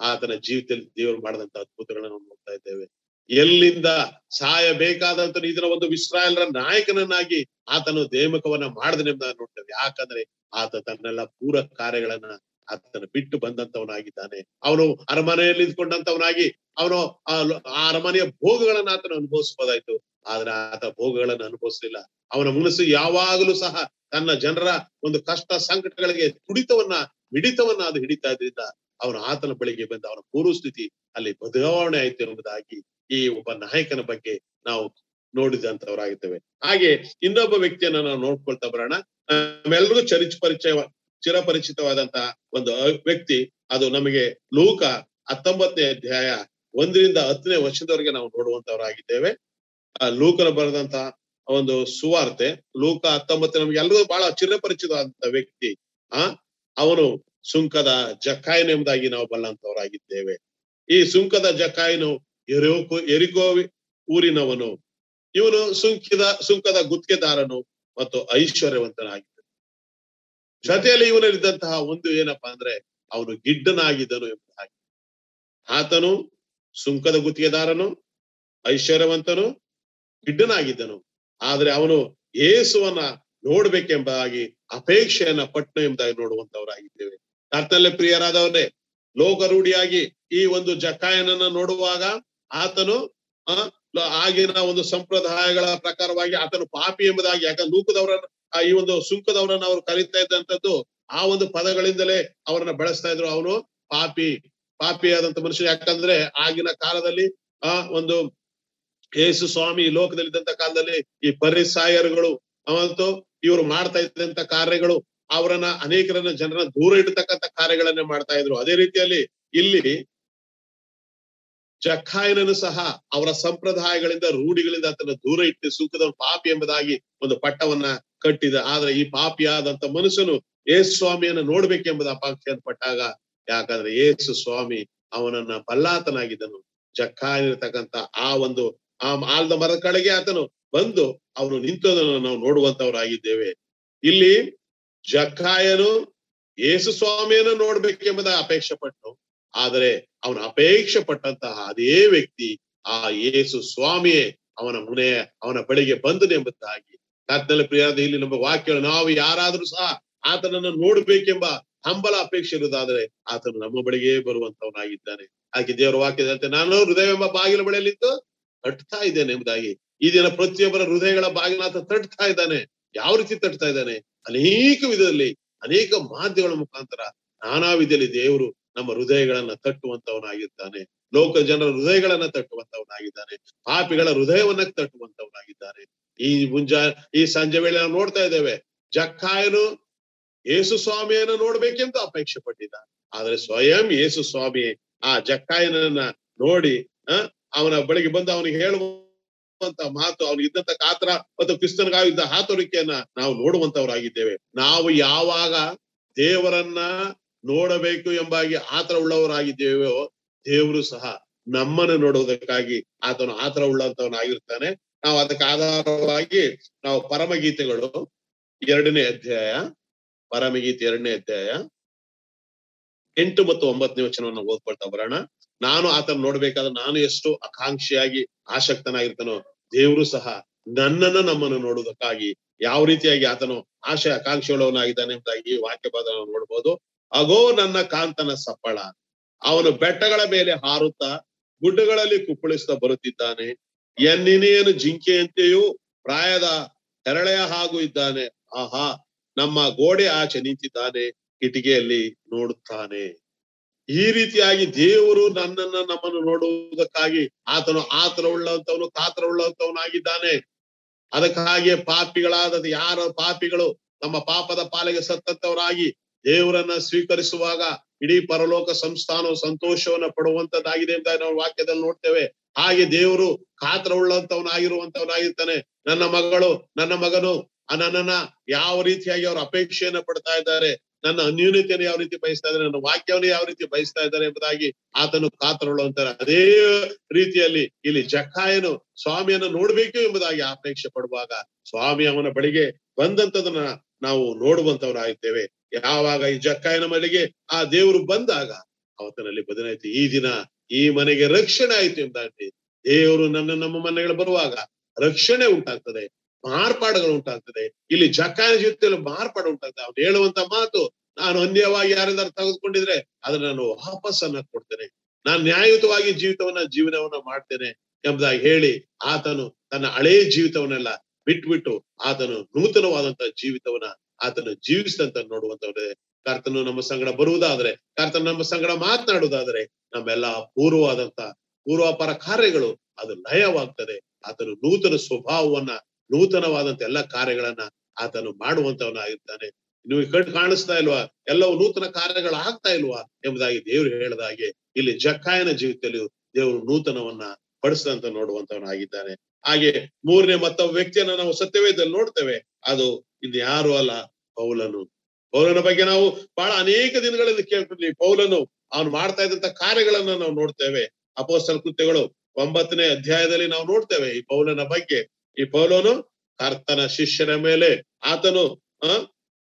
ಆತನ ಜೀವಿತದಲ್ಲಿ ದೇವರು ಮಾಡಿದಂತ ಅದ್ಭುತಗಳನ್ನ ನಾವು ನೋಡ್ತಾ ಇದ್ದೇವೆ ಎಲ್ಲಿಂದ ಸಾಯಬೇಕಾದಂತ ಇದರ ಒಂದು ಇಸ್ರಾಯೇಲರ ನಾಯಕನನ್ನಾಗಿ ಆತನು ನೇಮಕವನ್ನ ಮಾಡಿದನೆಂಬುದನ್ನು ನೋಡ್ತೇವೆ ಯಾಕಂದ್ರೆ ಆತ ತನ್ನೆಲ್ಲ ಪೂರ ಕಾರ್ಯಗಳನ್ನ ಆತನ ಬಿಟ್ಟು ಬಂದಂತವನಾಗಿದ್ದಾನೆ ಅವನು ಅರಮನೆಯಲ್ಲಿ ಇದ್ಕೊಂಡಂತವನಾಗಿ ಅವನು ಆ ಲ- ಆ ಅರಮನೆಯ ಭೋಗಗಳನ್ನ ಆತನು ಅನುಭವಿಸಬಹುದಾಯ್ತು ಆದ್ರೆ ಆತ ಭೋಗಗಳನ್ನ ಅನುಭವಿಸಲಿಲ್ಲ ಅವನ ಮನಸ್ಸು ಯಾವಾಗಲೂ ಸಹ ತನ್ನ ಜನರ ಒಂದು ಕಷ್ಟ ಸಂಕಟಗಳಿಗೆ ತುಡಿತವನ್ನ ಮಿಡಿತವನ್ನ ಅದು ಹಿಡಿತಾ ಇದ್ರಿಂದ ಅವನು ಆತನ ಬಳಿಗೆ ಬಂದ ಅವನ ಪೂರ್ವ ಸ್ಥಿತಿ ಅಲ್ಲಿ ಬದಲಾವಣೆ ಆಯ್ತು ಎಂಬುದಾಗಿ ಈ ಒಬ್ಬ ನಾಯಕನ ಬಗ್ಗೆ ನಾವು ನೋಡಿದಂತವರಾಗಿದ್ದೇವೆ ಹಾಗೆ ಇನ್ನೊಬ್ಬ ವ್ಯಕ್ತಿಯನ್ನ ನಾವು ನೋಡ್ಕೊಳ್ತಾ ಬರೋಣ ನಮ್ಮೆಲ್ರಿಗೂ ಚರಿಚ ಪರಿಚಯ ಚಿರಪರಿಚಿತವಾದಂತಹ ಒಂದು ವ್ಯಕ್ತಿ ಅದು ನಮಗೆ ಲೂಕ ಹತ್ತೊಂಬತ್ತನೇ ಅಧ್ಯಾಯ ಒಂದರಿಂದ ಹತ್ತನೇ ವರ್ಷದವರೆಗೆ ನಾವು ನೋಡುವಂತವರಾಗಿದ್ದೇವೆ ಆ ಲೂಕನ ಬರೆದಂತಹ ಒಂದು ಸುವಾರ್ತೆ ಲೂಕ ಹತ್ತೊಂಬತ್ತು ನಮ್ಗೆ ಎಲ್ಲರೂ ಬಹಳ ಚಿರಪರಿಚಿತವಾದಂತ ವ್ಯಕ್ತಿ ಆ ಅವನು ಸುಂಕದ ಜಕ್ಕಾಯನ್ ಎಂಬುದಾಗಿ ನಾವು ಬಲ್ಲಂತವರಾಗಿದ್ದೇವೆ ಈ ಸುಂಕದ ಜಕ್ಕಾಯನು ಎರಿಕೋ ಎರಿಕೋ ಊರಿನವನು ಇವನು ಸುಂಕಿದ ಸುಂಕದ ಗುತ್ತಿಗೆದಾರನು ಮತ್ತು ಐಶ್ವರ್ಯವಂತನಾಗಿದ್ದ ಜೊತೆಯಲ್ಲಿ ಇವನಲ್ಲಿದ್ದಂತಹ ಒಂದು ಏನಪ್ಪಾ ಅಂದ್ರೆ ಅವನು ಗಿಡ್ಡನಾಗಿದ್ದನು ಎಂಬುದಾಗಿ ಆತನು ಸುಂಕದ ಗುತ್ತಿಗೆದಾರನು ಐಶ್ವರ್ಯವಂತನು ಗಿಡ್ಡನಾಗಿದ್ದನು ಆದ್ರೆ ಅವನು ಯೇಸುವನ್ನ ನೋಡ್ಬೇಕೆಂಬುದಾಗಿ ಅಪೇಕ್ಷೆಯನ್ನ ಪಟ್ಟನು ಎಂಬುದಾಗಿ ನೋಡುವಂತವರಾಗಿದ್ದೇವೆ ಕರ್ತನಲ್ಲಿ ಪ್ರಿಯರಾದವರೇ ಲೋಕರೂಢಿಯಾಗಿ ಈ ಒಂದು ಜಕ್ಕಾಯನನ್ನ ನೋಡುವಾಗ ಆತನು ಆ ಲ- ಆಗಿನ ಒಂದು ಸಂಪ್ರದಾಯಗಳ ಪ್ರಕಾರವಾಗಿ ಆತನು ಪಾಪಿ ಎಂಬುದಾಗಿ ಯಾಕಂದ್ರೆ ಲೂಕದವರನ್ನ ಆ ಈ ಒಂದು ಸುಂಕದವರನ್ನ ಅವರು ಕರೀತಾ ಇದ್ದಂತದ್ದು ಆ ಒಂದು ಪದಗಳಿಂದಲೇ ಅವರನ್ನ ಬಳಸ್ತಾ ಇದ್ರು ಅವನು ಪಾಪಿ ಪಾಪಿಯಾದಂತ ಮನುಷ್ಯ ಯಾಕಂದ್ರೆ ಆಗಿನ ಕಾಲದಲ್ಲಿ ಆ ಒಂದು ಯೇಸು ಸ್ವಾಮಿ ಈ ಲೋಕದಲ್ಲಿದ್ದಂತ ಕಾಲದಲ್ಲಿ ಈ ಪರಿಸಾಯರುಗಳು ಮತ್ತು ಇವರು ಮಾಡ್ತಾ ಇದ್ದಂತ ಕಾರ್ಯಗಳು ಅವರನ್ನ ಅನೇಕರನ್ನ ಜನರನ್ನ ದೂರ ಇಡತಕ್ಕಂತ ಕಾರ್ಯಗಳನ್ನೇ ಮಾಡ್ತಾ ಇದ್ರು ಅದೇ ರೀತಿಯಲ್ಲಿ ಇಲ್ಲಿ ಜಖಾಯನನು ಸಹ ಅವರ ಸಂಪ್ರದಾಯಗಳಿಂದ ರೂಢಿಗಳಿಂದ ಆತನ ದೂರ ಇಟ್ಟು ಸುಖದ ಪಾಪಿ ಎಂಬುದಾಗಿ ಒಂದು ಪಟ್ಟವನ್ನ ಕಟ್ಟಿದ ಆದ್ರೆ ಈ ಪಾಪಿಯಾದಂತ ಮನುಷ್ಯನು ಯೇಸು ಸ್ವಾಮಿಯನ್ನ ನೋಡ್ಬೇಕೆಂಬುದು ಅಪಾಕ್ಷೆಯನ್ನು ಪಟ್ಟಾಗ ಯಾಕಂದ್ರೆ ಯೇಸು ಸ್ವಾಮಿ ಅವನನ್ನ ಬಲ್ಲಾತನಾಗಿದ್ದನು ಜಕ್ಕಾಯಿರ್ತಕ್ಕಂತ ಆ ಒಂದು ಆ ಆಲ್ದ ಮರದ ಕಡೆಗೆ ಆತನು ಬಂದು ಅವನು ನಿಂತದನ್ನು ನಾವು ನೋಡುವಂತವರಾಗಿದ್ದೇವೆ ಇಲ್ಲಿ ಜಕ್ಕಾಯನು ಯೇಸು ಸ್ವಾಮಿಯನ್ನು ನೋಡ್ಬೇಕೆಂಬುದ ಅಪೇಕ್ಷೆ ಪಟ್ಟನು ಆದರೆ ಅವನ ಅಪೇಕ್ಷೆ ಪಟ್ಟಂತಹ ಅದೇ ವ್ಯಕ್ತಿ ಆ ಯೇಸು ಸ್ವಾಮಿಯೇ ಅವನ ಮುನೆ ಅವನ ಬಳಿಗೆ ಬಂದನೆಂಬುದಾಗಿ ಕರ್ತನಲ್ಲಿ ಪ್ರಿಯಾದ ಇಲ್ಲಿ ನಮ್ಮ ವಾಕ್ಯ ನಾವು ಯಾರಾದ್ರೂ ಸಹ ಆತನನ್ನು ನೋಡ್ಬೇಕೆಂಬ ಹಂಬಲ ಅಪೇಕ್ಷೆ ಇರುವುದಾದರೆ ಆತನು ನಮ್ಮ ಬಳಿಗೆ ಬರುವಂತವನಾಗಿದ್ದಾನೆ ಹಾಗೆ ದೇವರ ವಾಕ್ಯದಂತೆ ನಾನು ಹೃದಯವೆಂಬ ಬಾಗಿಲ ಬಳಿಯಲ್ಲಿದ್ದು ತಟ್ತಾ ಇದ್ದೇನೆ ಎಂಬುದಾಗಿ ಈ ದಿನ ಪ್ರತಿಯೊಬ್ಬರ ಹೃದಯಗಳ ಬಾಗಿಲ ಆತ ತಟ್ತಾ ಇದ್ದಾನೆ ಯಾವ ರೀತಿ ತಟ್ತಾ ಇದ್ದಾನೆ ಅನೇಕ ವಿಧದಲ್ಲಿ ಅನೇಕ ಮಾಧ್ಯಮಗಳ ಮುಖಾಂತರ ನಾನಾ ವಿಧದಲ್ಲಿ ದೇವರು ನಮ್ಮ ಹೃದಯಗಳನ್ನ ತಟ್ಟುವಂತವನಾಗಿದ್ದಾನೆ ಲೋಕ ಜನರ ಹೃದಯಗಳನ್ನ ತಟ್ಟುವಂತವನಾಗಿದ್ದಾನೆ ಪಾಪಿಗಳ ಹೃದಯವನ್ನ ತಟ್ಟುವಂತವನಾಗಿದ್ದಾನೆ ಈ ಮುಂಜಾ ಈ ಸಂಜೆ ವೇಳೆ ನಾವು ನೋಡ್ತಾ ಇದ್ದೇವೆ ಜಕ್ಕಾಯನು ಯೇಸು ಸ್ವಾಮಿಯನ್ನ ನೋಡ್ಬೇಕೆಂದು ಅಪೇಕ್ಷೆ ಪಟ್ಟಿದ್ದ ಆದ್ರೆ ಸ್ವಯಂ ಯೇಸು ಸ್ವಾಮಿ ಆ ಜಕ್ಕಾಯನನ್ನ ನೋಡಿ ಆ ಅವನ ಬಳಿಗೆ ಬಂದು ಅವನಿಗೆ ಹೇಳುವಂತ ಮಾತು ಅವನಿಗೆ ಇದ್ದಂತ ಕಾತರ ಮತ್ತು ಕ್ರಿಸ್ತನಿಗಾಗಿದ್ದ ಹಾತೊರಿಕೆಯನ್ನ ನಾವು ನೋಡುವಂತವರಾಗಿದ್ದೇವೆ ನಾವು ಯಾವಾಗ ದೇವರನ್ನ ನೋಡಬೇಕು ಎಂಬಾಗಿ ಆತರ ಉಳ್ಳವರಾಗಿದ್ದೇವೋ ದೇವರು ಸಹ ನಮ್ಮನ್ನು ನೋಡುವುದಕ್ಕಾಗಿ ಆತನು ಆತರ ಉಳ್ಳಂತವನಾಗಿರ್ತಾನೆ ನಾವು ಅದಕ್ಕೆ ಆಧಾರವಾಗಿ ನಾವು ಪರಮಗೀತೆಗಳು ಎರಡನೇ ಅಧ್ಯಾಯ ಪರಮಗೀತೆ ಎರಡನೇ ಅಧ್ಯಾಯ ಎಂಟು ಮತ್ತು ಒಂಬತ್ತನೇ ವಚನವನ್ನು ಓದ್ಕೊಳ್ತಾ ಬರೋಣ ನಾನು ಆತನ ನೋಡ್ಬೇಕಾದ್ರೆ ನಾನು ಎಷ್ಟು ಆಕಾಂಕ್ಷಿಯಾಗಿ ಆಸಕ್ತನಾಗಿರ್ತಾನೋ ದೇವರು ಸಹ ನನ್ನನ್ನ ನಮ್ಮನ್ನು ನೋಡುವುದಕ್ಕಾಗಿ ಯಾವ ರೀತಿಯಾಗಿ ಆತನು ಆಶೆ ಆಕಾಂಕ್ಷೆಯುಳ್ಳವನಾಗಿದ್ದಾನೆ ಎಂಬುದಾಗಿ ಈ ವಾಕ್ಯಪಾದ ನಾವು ನೋಡ್ಬೋದು ಅಗೋ ನನ್ನ ಕಾಂತನ ಸಪ್ಪಳ ಅವನು ಬೆಟ್ಟಗಳ ಮೇಲೆ ಹಾರುತ್ತಾ ಗುಡ್ಡಗಳಲ್ಲಿ ಕುಪ್ಪಳಿಸ್ತಾ ಬರುತ್ತಿದ್ದಾನೆ ಎನ್ನಿನೇನು ಜಿಂಕೆಯಂತೆಯೂ ಪ್ರಾಯದ ಹೆರಳೆಯ ಹಾಗೂ ಇದ್ದಾನೆ ಆಹಾ ನಮ್ಮ ಗೋಡೆ ಆಚೆ ನಿಂತಿದ್ದಾನೆ ಕಿಟಿಕಿಯಲ್ಲಿ ನೋಡುತ್ತಾನೆ ಈ ರೀತಿಯಾಗಿ ದೇವರು ನನ್ನನ್ನ ನಮ್ಮನ್ನು ನೋಡುವುದಕ್ಕಾಗಿ ಆತನು ಆತರ ಉಳ್ಳಂತವನು ಕಾತರ ಉಳ್ಳಂತವನಾಗಿದ್ದಾನೆ ಅದಕ್ಕಾಗಿ ಪಾಪಿಗಳಾದ ಯಾರ ಪಾಪಿಗಳು ನಮ್ಮ ಪಾಪದ ಪಾಲಿಗೆ ಸತ್ತಂತವರಾಗಿ ದೇವರನ್ನ ಸ್ವೀಕರಿಸುವಾಗ ಇಡೀ ಪರಲೋಕ ಸಂಸ್ಥಾನವು ಸಂತೋಷವನ್ನ ಪಡುವಂತದ್ದಾಗಿದೆ ಅಂತ ನಾವು ವಾಕ್ಯದಲ್ಲಿ ನೋಡ್ತೇವೆ ಹಾಗೆ ದೇವರು ಕಾತರ ಉಳ್ಳಂತವನಾಗಿರುವಂತವನಾಗಿರ್ತಾನೆ ನನ್ನ ಮಗಳು ನನ್ನ ಮಗನು ಆ ನನ್ನನ್ನ ಯಾವ ರೀತಿಯಾಗಿ ಅವ್ರ ಅಪೇಕ್ಷೆಯನ್ನ ಪಡ್ತಾ ಇದ್ದಾರೆ ನನ್ನ ಅನ್ಯೂನ್ಯತೆಯನ್ನು ಯಾವ ರೀತಿ ಬಯಸ್ತಾ ಇದ್ದಾರೆ ನನ್ನ ವಾಕ್ಯವನ್ನು ಯಾವ ರೀತಿ ಬಯಸ್ತಾ ಇದ್ದಾರೆ ಎಂಬುದಾಗಿ ಆತನು ಕಾತರುಳ್ಳುವಂತಾರೆ ಅದೇ ರೀತಿಯಲ್ಲಿ ಇಲ್ಲಿ ಜಕ್ಕಾಯನು ಸ್ವಾಮಿಯನ್ನು ನೋಡ್ಬೇಕು ಎಂಬುದಾಗಿ ಅಪೇಕ್ಷೆ ಪಡುವಾಗ ಸ್ವಾಮಿ ಅವನ ಬಳಿಗೆ ಬಂದಂತದನ್ನ ನಾವು ನೋಡುವಂತವರಾಗಿದ್ದೇವೆ ಯಾವಾಗ ಈ ಜಕ್ಕಾಯನ ಬಳಿಗೆ ಆ ದೇವರು ಬಂದಾಗ ಅವತನಲ್ಲಿ ಬದಲಾಯಿತು ಈ ದಿನ ಈ ಮನೆಗೆ ರಕ್ಷಣೆ ಆಯ್ತು ಎಂಬುದಾಗಿ ದೇವರು ನನ್ನ ನಮ್ಮ ಮನೆಗಳು ಬರುವಾಗ ರಕ್ಷಣೆ ಉಂಟಾಗ್ತದೆ ಮಾರ್ಪಾಡುಗಳು ಉಂಟಾಗ್ತದೆ ಇಲ್ಲಿ ಜಕ್ಕಾಯ ಜೊತೆಯಲ್ಲಿ ಮಾರ್ಪಾಡು ಉಂಟಾಗ್ತದೆ ಅವ್ನು ಹೇಳುವಂತ ಮಾತು ನಾನು ಅನ್ಯವಾಗಿ ಯಾರಿಂದಾರು ತೆಗೆದುಕೊಂಡಿದ್ರೆ ಅದನ್ನ ನಾನು ವಾಪಸ್ಸನ್ನ ಕೊಡ್ತೇನೆ ನಾನು ನ್ಯಾಯಯುತವಾಗಿ ಜೀವಿತವನ್ನ ಜೀವನವನ್ನ ಮಾಡ್ತೇನೆ ಎಂಬುದಾಗಿ ಹೇಳಿ ಆತನು ತನ್ನ ಹಳೇ ಜೀವಿತವನ್ನೆಲ್ಲ ಬಿಟ್ಬಿಟ್ಟು ಆತನು ನೂತನವಾದಂತ ಜೀವಿತವನ್ನ ಆತನು ಜೀವಿಸಿದಂತ ನೋಡುವಂತವ್ರೆ ಕರ್ತನು ನಮ್ಮ ಸಂಗಡ ಬರುವುದಾದ್ರೆ ಕರ್ತನು ನಮ್ಮ ಸಂಗಡ ಮಾತನಾಡುವುದಾದ್ರೆ ನಮ್ಮೆಲ್ಲ ಪೂರ್ವವಾದಂತ ಪೂರ್ವಾಪರ ಕಾರ್ಯಗಳು ಅದು ಲಯವಾಗ್ತದೆ ಆತನು ನೂತನ ಸ್ವಭಾವವನ್ನ ನೂತನವಾದಂತ ಎಲ್ಲ ಕಾರ್ಯಗಳನ್ನ ಆತನು ಮಾಡುವಂತವನಾಗಿರ್ತಾನೆ ನೀವು ಕಣ್ ಕಾಣಿಸ್ತಾ ಇಲ್ವಾ ಎಲ್ಲವೂ ನೂತನ ಕಾರ್ಯಗಳು ಆಗ್ತಾ ಇಲ್ವಾ ಎಂಬುದಾಗಿ ದೇವರು ಹೇಳಿದ ಹಾಗೆ ಇಲ್ಲಿ ಜಕ್ಕಾಯನ ಜೀವಿತದಲ್ಲಿ ದೇವರು ನೂತನವನ್ನ ಪಡಿಸಿದಂತ ನೋಡುವಂತವನಾಗಿದ್ದಾನೆ ಹಾಗೆ ಮೂರನೇ ಮತ್ತೊಬ್ಬ ವ್ಯಕ್ತಿಯನ್ನ ನಾವು ಸತ್ಯವೇದದಲ್ಲಿ ನೋಡ್ತೇವೆ ಅದು ಇನ್ನು ಯಾರು ಅಲ್ಲ ಪೌಲನು ಪೌಲನ ಬಗ್ಗೆ ನಾವು ಬಹಳ ಅನೇಕ ದಿನಗಳಲ್ಲಿ ಕೇಳ್ತಿದ್ವಿ ಪೌಲನು ಅವನು ಮಾಡ್ತಾ ಇದ್ದಂತ ಕಾರ್ಯಗಳನ್ನ ನಾವು ನೋಡ್ತೇವೆ ಅಪೋಸ್ತಲ ಕೃತ್ಯಗಳು ಒಂಬತ್ತನೇ ಅಧ್ಯಾಯದಲ್ಲಿ ನಾವು ನೋಡ್ತೇವೆ ಈ ಪೌಲನ ಬಗ್ಗೆ ಈ ಪೌಲನು ಕರ್ತನ ಶಿಷ್ಯರ ಮೇಲೆ ಆತನು ಆ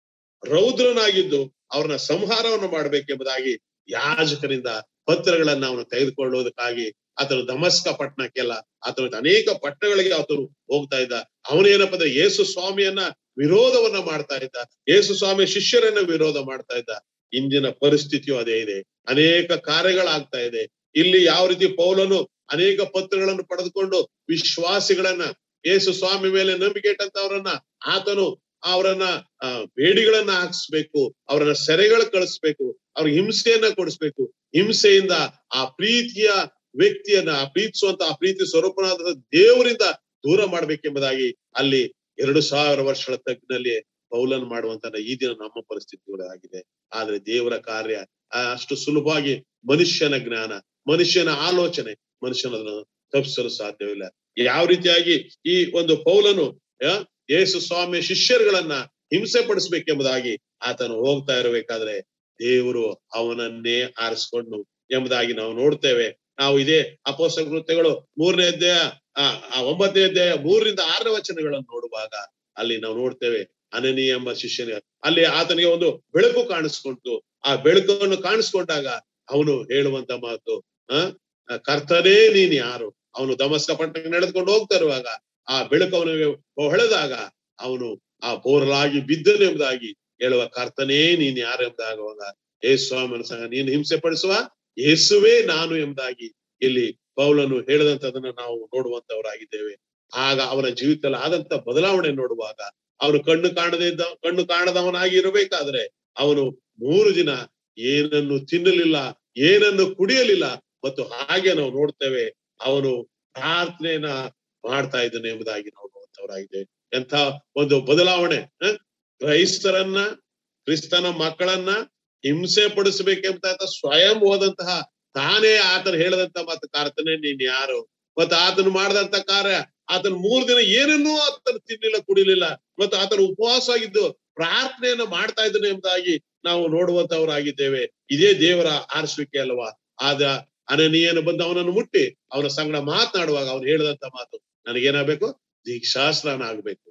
ರೌದ್ರನಾಗಿದ್ದು ಅವ್ರನ್ನ ಸಂಹಾರವನ್ನು ಮಾಡ್ಬೇಕೆಂಬುದಾಗಿ ಯಾಜಕರಿಂದ ಪತ್ರಗಳನ್ನ ಅವನು ತೆಗೆದುಕೊಳ್ಳುವುದಕ್ಕಾಗಿ ಆತನು ದಮಸ್ಕ ಪಟ್ಟಣಕ್ಕೆಲ್ಲ ಆತನು ಅನೇಕ ಪಟ್ಟಣಗಳಿಗೆ ಆತನು ಹೋಗ್ತಾ ಇದ್ದ ಅವನೇನಪ್ಪ ಅಂದ್ರೆ ಯೇಸು ಸ್ವಾಮಿಯನ್ನ ವಿರೋಧವನ್ನ ಮಾಡ್ತಾ ಇದ್ದ ಯೇಸು ಸ್ವಾಮಿ ಶಿಷ್ಯರನ್ನ ವಿರೋಧ ಮಾಡ್ತಾ ಇದ್ದ ಇಂದಿನ ಪರಿಸ್ಥಿತಿಯು ಅದೇ ಇದೆ ಅನೇಕ ಕಾರ್ಯಗಳಾಗ್ತಾ ಇದೆ ಇಲ್ಲಿ ಯಾವ ರೀತಿ ಪೌಲನು ಅನೇಕ ಪತ್ರಗಳನ್ನು ಪಡೆದುಕೊಂಡು ವಿಶ್ವಾಸಿಗಳನ್ನ ಯೇಸು ಸ್ವಾಮಿ ಮೇಲೆ ನಂಬಿಕೆ ಇಟ್ಟಂತವ್ರನ್ನ ಆತನು ಅವರನ್ನ ಆ ಬೇಡಿಗಳನ್ನ ಹಾಕ್ಸ್ಬೇಕು ಅವರನ್ನ ಸೆರೆಗಳು ಕಳಿಸ್ಬೇಕು ಅವ್ರಿಗೆ ಹಿಂಸೆಯನ್ನ ಕೊಡಿಸ್ಬೇಕು ಹಿಂಸೆಯಿಂದ ಆ ಪ್ರೀತಿಯ ವ್ಯಕ್ತಿಯನ್ನ ಆ ಪ್ರೀತಿಸುವಂತ ಆ ಪ್ರೀತಿ ಸ್ವರೂಪನಾದ ದೇವರಿಂದ ದೂರ ಮಾಡ್ಬೇಕೆಂಬುದಾಗಿ ಅಲ್ಲಿ ಎರಡು ಸಾವಿರ ವರ್ಷಗಳ ತಗ್ಗಿನಲ್ಲಿ ಪೌಲನ್ ಮಾಡುವಂತ ಈ ದಿನ ನಮ್ಮ ಪರಿಸ್ಥಿತಿಗಳು ಆಗಿದೆ ಆದ್ರೆ ದೇವರ ಕಾರ್ಯ ಆ ಅಷ್ಟು ಸುಲಭವಾಗಿ ಮನುಷ್ಯನ ಜ್ಞಾನ ಮನುಷ್ಯನ ಆಲೋಚನೆ ಮನುಷ್ಯನದನ್ನು ತಪ್ಪಿಸಲು ಸಾಧ್ಯವಿಲ್ಲ ಯಾವ ರೀತಿಯಾಗಿ ಈ ಒಂದು ಪೌಲನು ಆ, ಯೇಸು ಸ್ವಾಮಿ ಶಿಷ್ಯರುಗಳನ್ನ ಹಿಂಸೆ ಪಡಿಸ್ಬೇಕೆಂಬುದಾಗಿ ಆತನು ಹೋಗ್ತಾ ಇರಬೇಕಾದ್ರೆ ದೇವರು ಅವನನ್ನೇ ಆರಿಸ್ಕೊಂಡು ಎಂಬುದಾಗಿ ನಾವು ನೋಡ್ತೇವೆ ನಾವು ಇದೇ ಅಪೋಸ್ತಲ ಕೃತ್ಯಗಳು ಮೂರನೇ ಅಧ್ಯಾಯ ಆ ಆ ಒಂಬತ್ತನೇ ಅಧ್ಯಾಯ ಮೂರರಿಂದ ಆರನೇ ವಚನಗಳನ್ನು ನೋಡುವಾಗ ಅಲ್ಲಿ ನಾವು ನೋಡ್ತೇವೆ ಅನನಿ ಎಂಬ ಶಿಷ್ಯನ ಅಲ್ಲಿ ಆತನಿಗೆ ಒಂದು ಬೆಳಕು ಕಾಣಿಸ್ಕೊಂತು ಆ ಬೆಳಕನ್ನು ಕಾಣಿಸ್ಕೊಂಡಾಗ ಅವನು ಹೇಳುವಂತ ಮಾತು ಆ ಆ, ಕರ್ತನೇ ನೀನ್ ಯಾರು ಅವನು ದಮಸ್ಕ ಪಟ್ಟಣಕ್ಕೆ ನಡೆದುಕೊಂಡು ಹೋಗ್ತಾ ಇರುವಾಗ ಆ ಬೆಳಕು ಅವನಿಗೆ ಹೊಳೆದಾಗ ಅವನು ಆ ಬೋರಲಾಗಿ ಬಿದ್ದನು ಎಂಬುದಾಗಿ ಹೇಳುವ ಕರ್ತನೇ ನೀನ್ ಯಾರು ಎಂಬುದಾಗುವಾಗ ಏ ಸ್ವಾಮಿ ಸಂಗ ನೀನು ಹಿಂಸೆ ಪಡಿಸುವ ಯೇಸುವೇ ನಾನು ಎಂಬುದಾಗಿ ಇಲ್ಲಿ ಪೌಲನು ಹೇಳಿದಂತದನ್ನ ನಾವು ನೋಡುವಂತವರಾಗಿದ್ದೇವೆ ಆಗ ಅವನ ಜೀವಿತದಲ್ಲಿ ಆದಂತ ಬದಲಾವಣೆ ನೋಡುವಾಗ ಅವನು ಕಣ್ಣು ಕಾಣದೇ ಇದ್ದ ಕಣ್ಣು ಕಾಣದವನಾಗಿ ಇರಬೇಕಾದ್ರೆ ಅವನು ಮೂರು ದಿನ ಏನನ್ನು ತಿನ್ನಲಿಲ್ಲ ಏನನ್ನು ಕುಡಿಯಲಿಲ್ಲ ಮತ್ತು ಹಾಗೆ ನಾವು ನೋಡ್ತೇವೆ ಅವನು ಪ್ರಾರ್ಥನೆಯನ್ನ ಮಾಡ್ತಾ ಇದ್ದಾನೆ ಎಂಬುದಾಗಿ ನಾವು ನೋಡುವಂತವರಾಗಿದ್ದೇವೆ ಎಂಥ ಒಂದು ಬದಲಾವಣೆ ಹ? ಕ್ರೈಸ್ತರನ್ನ ಕ್ರಿಸ್ತನ ಮಕ್ಕಳನ್ನ ಹಿಂಸೆ ಪಡಿಸಬೇಕೆಂಬ ಸ್ವಯಂ ಹೋದಂತಹ ತಾನೇ ಆತನು ಹೇಳದಂತ ಮತ್ತು ಕರ್ತನೆ ನೀನ್ ಯಾರು ಮತ್ತು ಆತನು ಮಾಡಿದಂತ ಕಾರ್ಯ ಆತನ ಮೂರ್ ದಿನ ಏನನ್ನೂ ಆತನು ತಿನ್ನಿಲ್ಲ ಕುಡಿಲಿಲ್ಲ ಮತ್ತು ಆತನು ಉಪವಾಸ ಆಗಿದ್ದು ಪ್ರಾರ್ಥನೆಯನ್ನ ಮಾಡ್ತಾ ಇದ್ದಾನೆ ಎಂಬುದಾಗಿ ನಾವು ನೋಡುವಂತವರಾಗಿದ್ದೇವೆ ಇದೇ ದೇವರ ಆರಿಸುವಿಕೆ ಅಲ್ವಾ ಆದ ಅನನೀಯನು ಬಂದು ಅವನನ್ನು ಮುಟ್ಟಿ ಅವನ ಸಂಗಡ ಮಾತನಾಡುವಾಗ ಅವನು ಹೇಳಿದಂತ ಮಾತು ನನಗೇನಾಗ್ಬೇಕು ದೀಕ್ಷಾಸ್ನಾನ ಆಗ್ಬೇಕು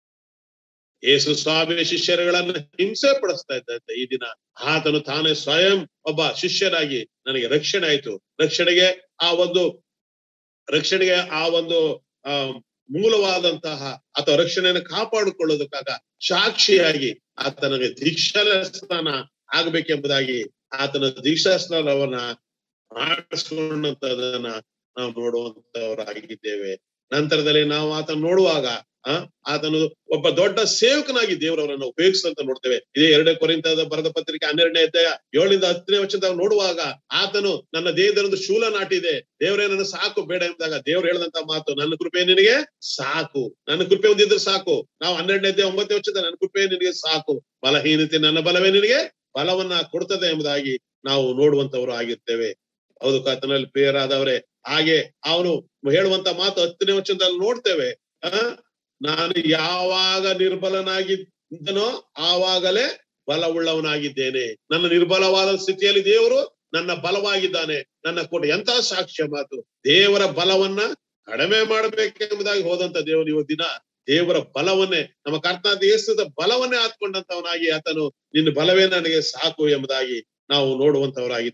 ಯೇಸು ಸ್ವಾಮಿ ಶಿಷ್ಯರುಗಳನ್ನ ಹಿಂಸೆ ಪಡಿಸ್ತಾ ಇದ್ದಂತೆ ಈ ದಿನ ಆತನು ತಾನೇ ಸ್ವಯಂ ಒಬ್ಬ ಶಿಷ್ಯನಾಗಿ ನನಗೆ ರಕ್ಷಣೆ ಆಯ್ತು ರಕ್ಷಣೆಗೆ ಆ ಒಂದು ರಕ್ಷಣೆಗೆ ಆ ಒಂದು ಆ ಮೂಲವಾದಂತಹ ಅಥವಾ ರಕ್ಷಣೆಯನ್ನು ಕಾಪಾಡಿಕೊಳ್ಳೋದಕ್ಕಾಗ ಸಾಕ್ಷಿಯಾಗಿ ಆತನಿಗೆ ದೀಕ್ಷಾ ಸ್ನಾನ ಆಗ್ಬೇಕೆಂಬುದಾಗಿ ಆತನ ದೀಕ್ಷಾ ಸ್ನಾನವನ್ನ ಮಾಡಿಸ್ಕೊಂಡಂತದನ್ನ ನಾವು ನೋಡುವಂತವರಾಗಿದ್ದೇವೆ ನಂತರದಲ್ಲಿ ನಾವು ಆತನ ನೋಡುವಾಗ ಆ ಆತನು ಒಬ್ಬ ದೊಡ್ಡ ಸೇವಕನಾಗಿ ದೇವರವರನ್ನು ಉಪಯೋಗಿಸಿದಂತ ನೋಡ್ತೇವೆ ಇದೇ ಎರಡನೇ ಕೊರಿಂತದ ಬರೆದ ಪತ್ರಿಕೆ ಹನ್ನೆರಡನೇ ಅಧ್ಯಾಯ ಏಳರಿಂದ ಹತ್ತನೇ ವಚನದಾಗ ನೋಡುವಾಗ ಆತನು ನನ್ನ ದೇಹದಲ್ಲೊಂದು ಶೂಲ ನಾಟಿದೆ ದೇವರೇ ನನ್ನ ಸಾಕು ಬೇಡ ಎಂದಾಗ ದೇವ್ರು ಹೇಳಿದಂತ ಮಾತು ನನ್ನ ಕೃಪೆ ನಿನಗೆ ಸಾಕು ನನ್ನ ಕೃಪೆ ಒಂದಿದ್ರೆ ಸಾಕು ನಾವು ಹನ್ನೆರಡನೇ ಅಧ್ಯಾಯ ಒಂಬತ್ತನೇ ವಚನ ನನ್ನ ಕೃಪೆ ನಿನಗೆ ಸಾಕು ಬಲಹೀನತೆ ನನ್ನ ಬಲವೇ ನಿನಗೆ ಬಲವನ್ನ ಕೊಡ್ತದೆ ಎಂಬುದಾಗಿ ನಾವು ನೋಡುವಂತವರು ಆಗಿರ್ತೇವೆ ಹೌದು ಕರ್ತನಲ್ಲಿ ಪ್ರಿಯರಾದವರೇ ಹಾಗೆ ಅವನು ಹೇಳುವಂತ ಮಾತು ಹತ್ತನೇ ವಚನದಲ್ಲಿ ನೋಡ್ತೇವೆ ಆ ನಾನು ಯಾವಾಗ ನಿರ್ಬಲನಾಗಿದ್ದನೋ ಆವಾಗಲೇ ಬಲವುಳ್ಳವನಾಗಿದ್ದೇನೆ ನನ್ನ ನಿರ್ಬಲವಾದ ಸ್ಥಿತಿಯಲ್ಲಿ ದೇವರು ನನ್ನ ಬಲವಾಗಿದ್ದಾನೆ ನನ್ನ ಕೊಟ್ಟ ಎಂತ ಸಾಕ್ಷ್ಯ ಮಾತು ದೇವರ ಬಲವನ್ನ ಕಡಿಮೆ ಮಾಡಬೇಕೆಂಬುದಾಗಿ ಹೋದಂತ ದೇವರು ಇವತ್ತು ದಿನ ದೇವರ ಬಲವನ್ನೇ ನಮ್ಮ ಕರ್ತನಾದ ಯೇಸುದ ಬಲವನ್ನೇ ಹಾತ್ಕೊಂಡಂತವನಾಗಿ ಆತನು ನಿನ್ನ ಬಲವೇ ನನಗೆ ಸಾಕು ಎಂಬುದಾಗಿ ನಾವು ನೋಡುವಂತವರಾಗಿದ್ದೇವೆ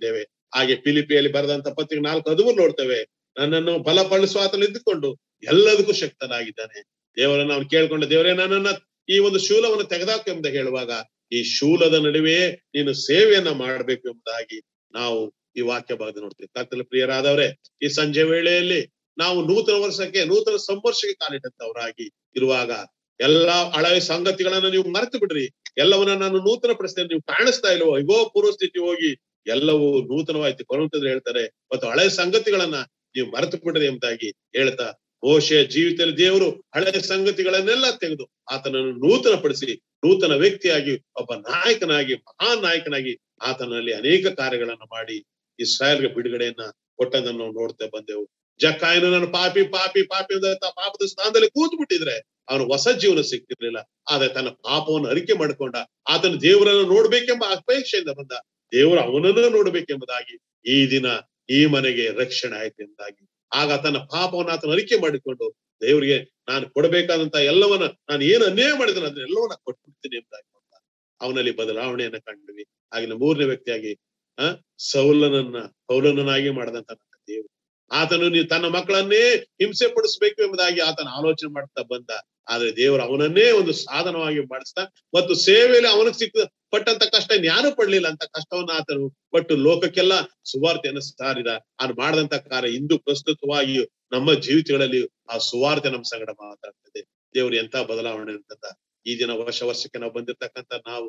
ಹಾಗೆ ಫಿಲಿಪಿಯಲ್ಲಿ ಬರೆದಂತ ಪತ್ರಿಕೆ ನಾಲ್ಕು ಹದಿಮೂರು ನೋಡ್ತೇವೆ ನನ್ನನ್ನು ಬಲಪಡಿಸುವ ಆತನು ಇದ್ದುಕೊಂಡು ಎಲ್ಲದಕ್ಕೂ ಶಕ್ತನಾಗಿದ್ದಾನೆ ದೇವರನ್ನ ಅವ್ನು ಕೇಳ್ಕೊಂಡ ದೇವರೇ ನನ್ನನ್ನ ಈ ಒಂದು ಶೂಲವನ್ನು ತೆಗೆದಾಕು ಎಂಬುದ ಹೇಳುವಾಗ ಈ ಶೂಲದ ನಡುವೆ ನೀನು ಸೇವೆಯನ್ನ ಮಾಡಬೇಕು ಎಂಬುದಾಗಿ ನಾವು ಈ ವಾಕ್ಯ ಭಾಗದ ನೋಡ್ತೀವಿ ಕರ್ತನ ಪ್ರಿಯರಾದವರೇ ಈ ಸಂಜೆ ವೇಳೆಯಲ್ಲಿ ನಾವು ನೂತನ ವರ್ಷಕ್ಕೆ ನೂತನ ಸಂವರ್ಷಕ್ಕೆ ಕಾಲಿಟ್ಟಂತವರಾಗಿ ಇರುವಾಗ ಎಲ್ಲಾ ಹಳೆಯ ಸಂಗತಿಗಳನ್ನ ನೀವು ಮರೆತು ಬಿಡ್ರಿ ಎಲ್ಲವನ್ನ ನಾನು ನೂತನ ಪಡಿಸ್ತೇನೆ ನೀವು ಕಾಣಿಸ್ತಾ ಇಲ್ವೋ ಇಗೋ ಪೂರ್ವ ಸ್ಥಿತಿ ಹೋಗಿ ಎಲ್ಲವೂ ನೂತನವಾಯ್ತು ಕೊರಂತಂದ್ರೆ ಹೇಳ್ತಾರೆ ಮತ್ತು ಹಳೆಯ ಸಂಗತಿಗಳನ್ನ ನೀವು ಮರೆತು ಬಿಡ್ರಿ ಎಂಬುದಾಗಿ ಹೇಳ್ತಾ ಮೋಶೆಯ ಜೀವಿತದಲ್ಲಿ ದೇವರು ಹಳೆಯ ಸಂಗತಿಗಳನ್ನೆಲ್ಲ ತೆಗೆದು ಆತನನ್ನು ನೂತನ ಪಡಿಸಿ ನೂತನ ವ್ಯಕ್ತಿಯಾಗಿ ಒಬ್ಬ ನಾಯಕನಾಗಿ ಮಹಾನ್ ನಾಯಕನಾಗಿ ಆತನಲ್ಲಿ ಅನೇಕ ಕಾರ್ಯಗಳನ್ನ ಮಾಡಿ ಇಸ್ರಾಯಲ್ಗೆ ಬಿಡುಗಡೆಯನ್ನ ಕೊಟ್ಟದನ್ನು ನಾವು ನೋಡ್ತಾ ಬಂದೆವು ಜಕ್ಕಾಯನು ನಾನು ಪಾಪಿ ಪಾಪಿ ಪಾಪಿ ಅಂತ ಪಾಪದ ಸ್ಥಾನದಲ್ಲಿ ಕೂತು ಬಿಟ್ಟಿದ್ರೆ ಅವನು ಹೊಸ ಜೀವನ ಸಿಗ್ತಿರ್ಲಿಲ್ಲ ಆದ್ರೆ ತನ್ನ ಪಾಪವನ್ನು ಅರಿಕೆ ಮಾಡಿಕೊಂಡ ಆತನ ದೇವರನ್ನು ನೋಡ್ಬೇಕೆಂಬ ಅಪೇಕ್ಷೆಯಿಂದ ಬಂದ ದೇವರು ಅವನನ್ನು ನೋಡ್ಬೇಕೆಂಬುದಾಗಿ ಈ ದಿನ ಈ ಮನೆಗೆ ರಕ್ಷಣೆ ಆಯ್ತು ಎಂಬುದಾಗಿ ಆಗ ತನ್ನ ಪಾಪವನ್ನು ಆತನ ಅರಿಕೆ ಮಾಡಿಕೊಂಡು ದೇವರಿಗೆ ನಾನು ಕೊಡಬೇಕಾದಂತ ಎಲ್ಲವನ್ನ ನಾನು ಏನು ಅನ್ಯಾಯ ಮಾಡಿದ್ರೆ ಅದನ್ನ ಎಲ್ಲವನ್ನ ಕೊಟ್ಬಿಡ್ತೀನಿ ಎಂಬುದಾಗಿ ಅವನಲ್ಲಿ ಬದಲಾವಣೆಯನ್ನ ಕಂಡ್ವಿ ಆಗಿನ ಮೂರನೇ ವ್ಯಕ್ತಿಯಾಗಿ ಆ ಸೌಲನನ್ನ ಪೌಲನನ್ನಾಗಿ ಮಾಡದಂತ ನನ್ನ ದೇವರು ಆತನು ನೀವು ತನ್ನ ಮಕ್ಕಳನ್ನೇ ಹಿಂಸೆ ಪಡಿಸ್ಬೇಕು ಎಂಬುದಾಗಿ ಆತನ ಆಲೋಚನೆ ಮಾಡ್ತಾ ಬಂದ ಆದ್ರೆ ದೇವರು ಅವನನ್ನೇ ಒಂದು ಸಾಧನವಾಗಿ ಮಾಡಿಸ್ತಾ ಮತ್ತು ಸೇವೆಯಲ್ಲಿ ಅವನಿಗೆ ಸಿಕ್ಕ ಪಟ್ಟಂತ ಕಷ್ಟ ಯಾರು ಪಡ್ಲಿಲ್ಲ ಅಂತ ಕಷ್ಟವನ್ನ ಆತನು ಪಟ್ಟು ಲೋಕಕ್ಕೆಲ್ಲ ಸುವಾರ್ತೆಯನ್ನು ಸಾರಿದ ಅವ್ನು ಮಾಡದಂತ ಕಾರ್ಯ ಇಂದು ಪ್ರಸ್ತುತವಾಗಿ ನಮ್ಮ ಜೀವಿತಗಳಲ್ಲಿ ಆ ಸುವಾರ್ತೆ ನಮ್ಮ ಸಂಗಡ ಮಾತಾಡ್ತದೆ ದೇವರು ಎಂತ ಬದಲಾವಣೆ ಅಂತಂದ ಈ ದಿನ ವರ್ಷ ವರ್ಷಕ್ಕೆ ನಾವು ಬಂದಿರ್ತಕ್ಕಂಥ ನಾವು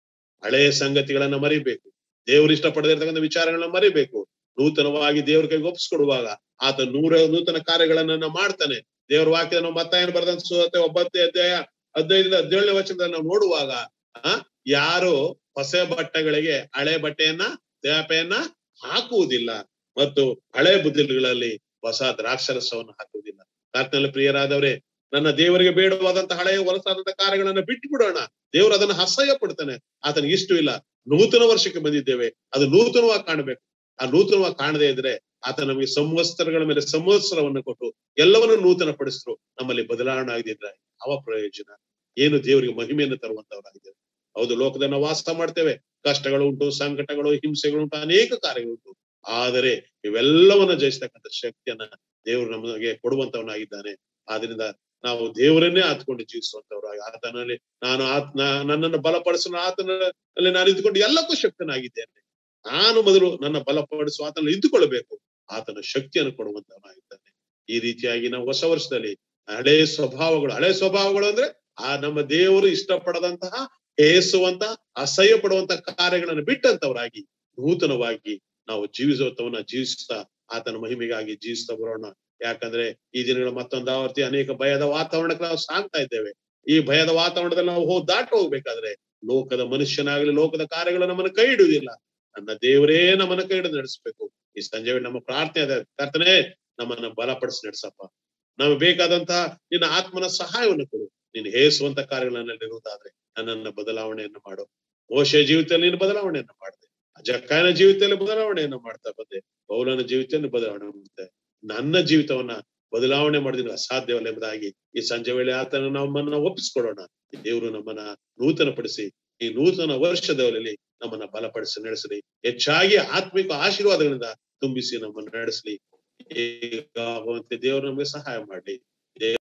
ಹಳೆಯ ಸಂಗತಿಗಳನ್ನ ಮರಿಬೇಕು ದೇವರು ಇಷ್ಟಪಡದಿರ್ತಕ್ಕಂಥ ವಿಚಾರಗಳನ್ನ ಮರಿಬೇಕು ನೂತನವಾಗಿ ದೇವ್ರ ಕೈಗೆ ಒಪ್ಪಿಸ್ಕೊಡುವಾಗ ಆತ ನೂರ ನೂತನ ಕಾರ್ಯಗಳನ್ನ ಮಾಡ್ತಾನೆ ದೇವ್ರ ವಾಕ್ಯದ ನಾವು ಮತ್ತಾಯನ ಬರೆದಂತ ಸುವಾರ್ತೆ ಒಂಬತ್ತನೇ ಅಧ್ಯಾಯ ಹದಿನೈದರಿಂದ ಹದಿನೇಳನೇ ವರ್ಷದಲ್ಲಿ ನಾವು ನೋಡುವಾಗ ಆ ಯಾರು ಹೊಸ ಬಟ್ಟೆಗಳಿಗೆ ಹಳೆ ಬಟ್ಟೆಯನ್ನ ತೇಪೆಯನ್ನ ಹಾಕುವುದಿಲ್ಲ ಮತ್ತು ಹಳೆ ಬುದ್ಧಿಗಳಲ್ಲಿ ಹೊಸ ದ್ರಾಕ್ಷರಸವನ್ನು ಹಾಕುವುದಿಲ್ಲ ಕರ್ತನಲ್ಲಿ ಪ್ರಿಯರಾದವರೇ ನನ್ನ ದೇವರಿಗೆ ಬೇಡವಾದಂತ ಹಳೆಯ ಹೊಲಸಾದಂತ ಕಾರ್ಯಗಳನ್ನ ಬಿಟ್ಟು ಬಿಡೋಣ ದೇವರು ಅದನ್ನ ಅಸಹ್ಯ ಪಡ್ತಾನೆ ಆತನಿಗೆ ಇಷ್ಟು ಇಲ್ಲ ನೂತನ ವರ್ಷಕ್ಕೆ ಬಂದಿದ್ದೇವೆ ಅದು ನೂತನವಾಗಿ ಕಾಣಬೇಕು ಆ ನೂತನವಾಗಿ ಕಾಣದೇ ಇದ್ರೆ ಆತ ನಮಗೆ ಸಂವತ್ಸರಗಳ ಮೇಲೆ ಸಂವತ್ಸರವನ್ನು ಕೊಟ್ಟು ಎಲ್ಲವನ್ನು ನೂತನ ಪಡಿಸಿದ್ರು ನಮ್ಮಲ್ಲಿ ಬದಲಾವಣೆ ಆಗದಿದ್ರೆ ಅವ ಪ್ರಯೋಜನ ಏನು ದೇವರಿಗೆ ಮಹಿಮೆಯನ್ನು ತರುವಂತವರಾಗಿದ್ದೇವೆ ಹೌದು ಲೋಕದಲ್ಲಿ ನಾವು ವಾಸ ಮಾಡ್ತೇವೆ ಕಷ್ಟಗಳು ಉಂಟು ಸಂಕಟಗಳು ಹಿಂಸೆಗಳು ಉಂಟು ಅನೇಕ ಕಾರ್ಯಗಳುಂಟು ಆದರೆ ಇವೆಲ್ಲವನ್ನ ಜಯಿಸ್ತಕ್ಕಂಥ ಶಕ್ತಿಯನ್ನ ದೇವರು ನಮಗೆ ಕೊಡುವಂತವನಾಗಿದ್ದಾನೆ ಆದ್ರಿಂದ ನಾವು ದೇವರನ್ನೇ ಆತ್ಕೊಂಡು ಜೀವಿಸುವಂತವ್ರಾಗಿ ಆತನಲ್ಲಿ ನಾನು ಆತ್ ನನ್ನನ್ನು ಬಲಪಡಿಸಲು ಆತನಲ್ಲಿ ನಾನು ಇದ್ದುಕೊಂಡು ಎಲ್ಲಕ್ಕೂ ಶಕ್ತನಾಗಿದ್ದೇನೆ ನಾನು ಮೊದಲು ನನ್ನ ಬಲಪಡಿಸುವ ಆತನ ಇದ್ದುಕೊಳ್ಬೇಕು ಆತನ ಶಕ್ತಿಯನ್ನು ಕೊಡುವಂತವನಾಗಿದ್ದಾನೆ ಈ ರೀತಿಯಾಗಿ ನಾವು ಹೊಸ ವರ್ಷದಲ್ಲಿ ಹಳೆ ಸ್ವಭಾವಗಳು ಹಳೆ ಸ್ವಭಾವಗಳು ಅಂದ್ರೆ ಆ ನಮ್ಮ ದೇವರು ಇಷ್ಟಪಡದಂತಹ ಹೇಸುವಂತ ಅಸಹ್ಯ ಪಡುವಂತ ಕಾರ್ಯಗಳನ್ನು ಬಿಟ್ಟಂತವರಾಗಿ ನೂತನವಾಗಿ ನಾವು ಜೀವಿಸುವತವನ್ನ ಜೀವಿಸ್ತಾ ಆತನ ಮಹಿಮೆಗಾಗಿ ಜೀವಿಸ್ತಾ ಬರೋಣ ಯಾಕಂದ್ರೆ ಈ ದಿನಗಳ ಮತ್ತೊಂದು ಆವರ್ತಿ ಅನೇಕ ಭಯದ ವಾತಾವರಣಕ್ಕೆ ನಾವು ಸಾಗ್ತಾ ಇದ್ದೇವೆ ಈ ಭಯದ ವಾತಾವರಣದಲ್ಲಿ ನಾವು ಹೋಗಿ ದಾಟ ಹೋಗ್ಬೇಕಾದ್ರೆ ಲೋಕದ ಮನುಷ್ಯನಾಗ್ಲಿ ಲೋಕದ ಕಾರ್ಯಗಳು ನಮ್ಮನ್ನ ಕೈ ಹಿಡುವುದಿಲ್ಲ ನನ್ನ ದೇವರೇ ನಮ್ಮನ್ನ ಕೈ ಹಿಡಿದು ನಡೆಸ್ಬೇಕು ಈ ಸಂಜೆ ವೇಳೆ ನಮ್ಮ ಪ್ರಾರ್ಥನೆ ಅದ ಕರ್ತನೆ ನಮ್ಮನ್ನ ಬಲಪಡಿಸಿ ನಡೆಸಪ್ಪ ನಮಗೆ ಬೇಕಾದಂತಹ ನಿನ್ನ ಆತ್ಮನ ಸಹಾಯವನ್ನು ಕೊಡು ನೀನು ಹೇಸುವಂತ ಕಾರ್ಯಗಳನ್ನಿರುವುದಾದ್ರೆ ನನ್ನನ್ನ ಬದಲಾವಣೆಯನ್ನು ಮಾಡು ಮೋಶ ಜೀವಿತದಲ್ಲಿ ನೀನು ಬದಲಾವಣೆಯನ್ನು ಮಾಡಿದೆ ಜಕ್ಕಾಯನ ಜೀವಿತದಲ್ಲಿ ಬದಲಾವಣೆಯನ್ನು ಮಾಡ್ತಾ ಬಂದೆ ಪೌಲನ ಜೀವಿತದಲ್ಲಿ ಬದಲಾವಣೆ ಮಾಡುತ್ತೆ ನನ್ನ ಜೀವಿತವನ್ನ ಬದಲಾವಣೆ ಮಾಡಿದ್ರೆ ಅಸಾಧ್ಯವಲ್ಲ ಎಂಬುದಾಗಿ ಈ ಸಂಜೆ ವೇಳೆ ಆತನ ನಮ್ಮನ್ನ ಒಪ್ಪಿಸ್ಕೊಡೋಣ ದೇವರು ನಮ್ಮನ್ನ ನೂತನ ಪಡಿಸಿ ಈ ನೂತನ ವರ್ಷದಲ್ಲಿ ನಮ್ಮನ್ನ ಬಲಪಡಿಸಿ ನಡೆಸಲಿ ಹೆಚ್ಚಾಗಿ ಆತ್ಮಿಕ ಆಶೀರ್ವಾದಗಳಿಂದ ತುಂಬಿಸಿ ನಮ್ಮನ್ನು ನಡೆಸಲಿ ಈಗ ದೇವರು ನಮಗೆ ಸಹಾಯ ಮಾಡಲಿ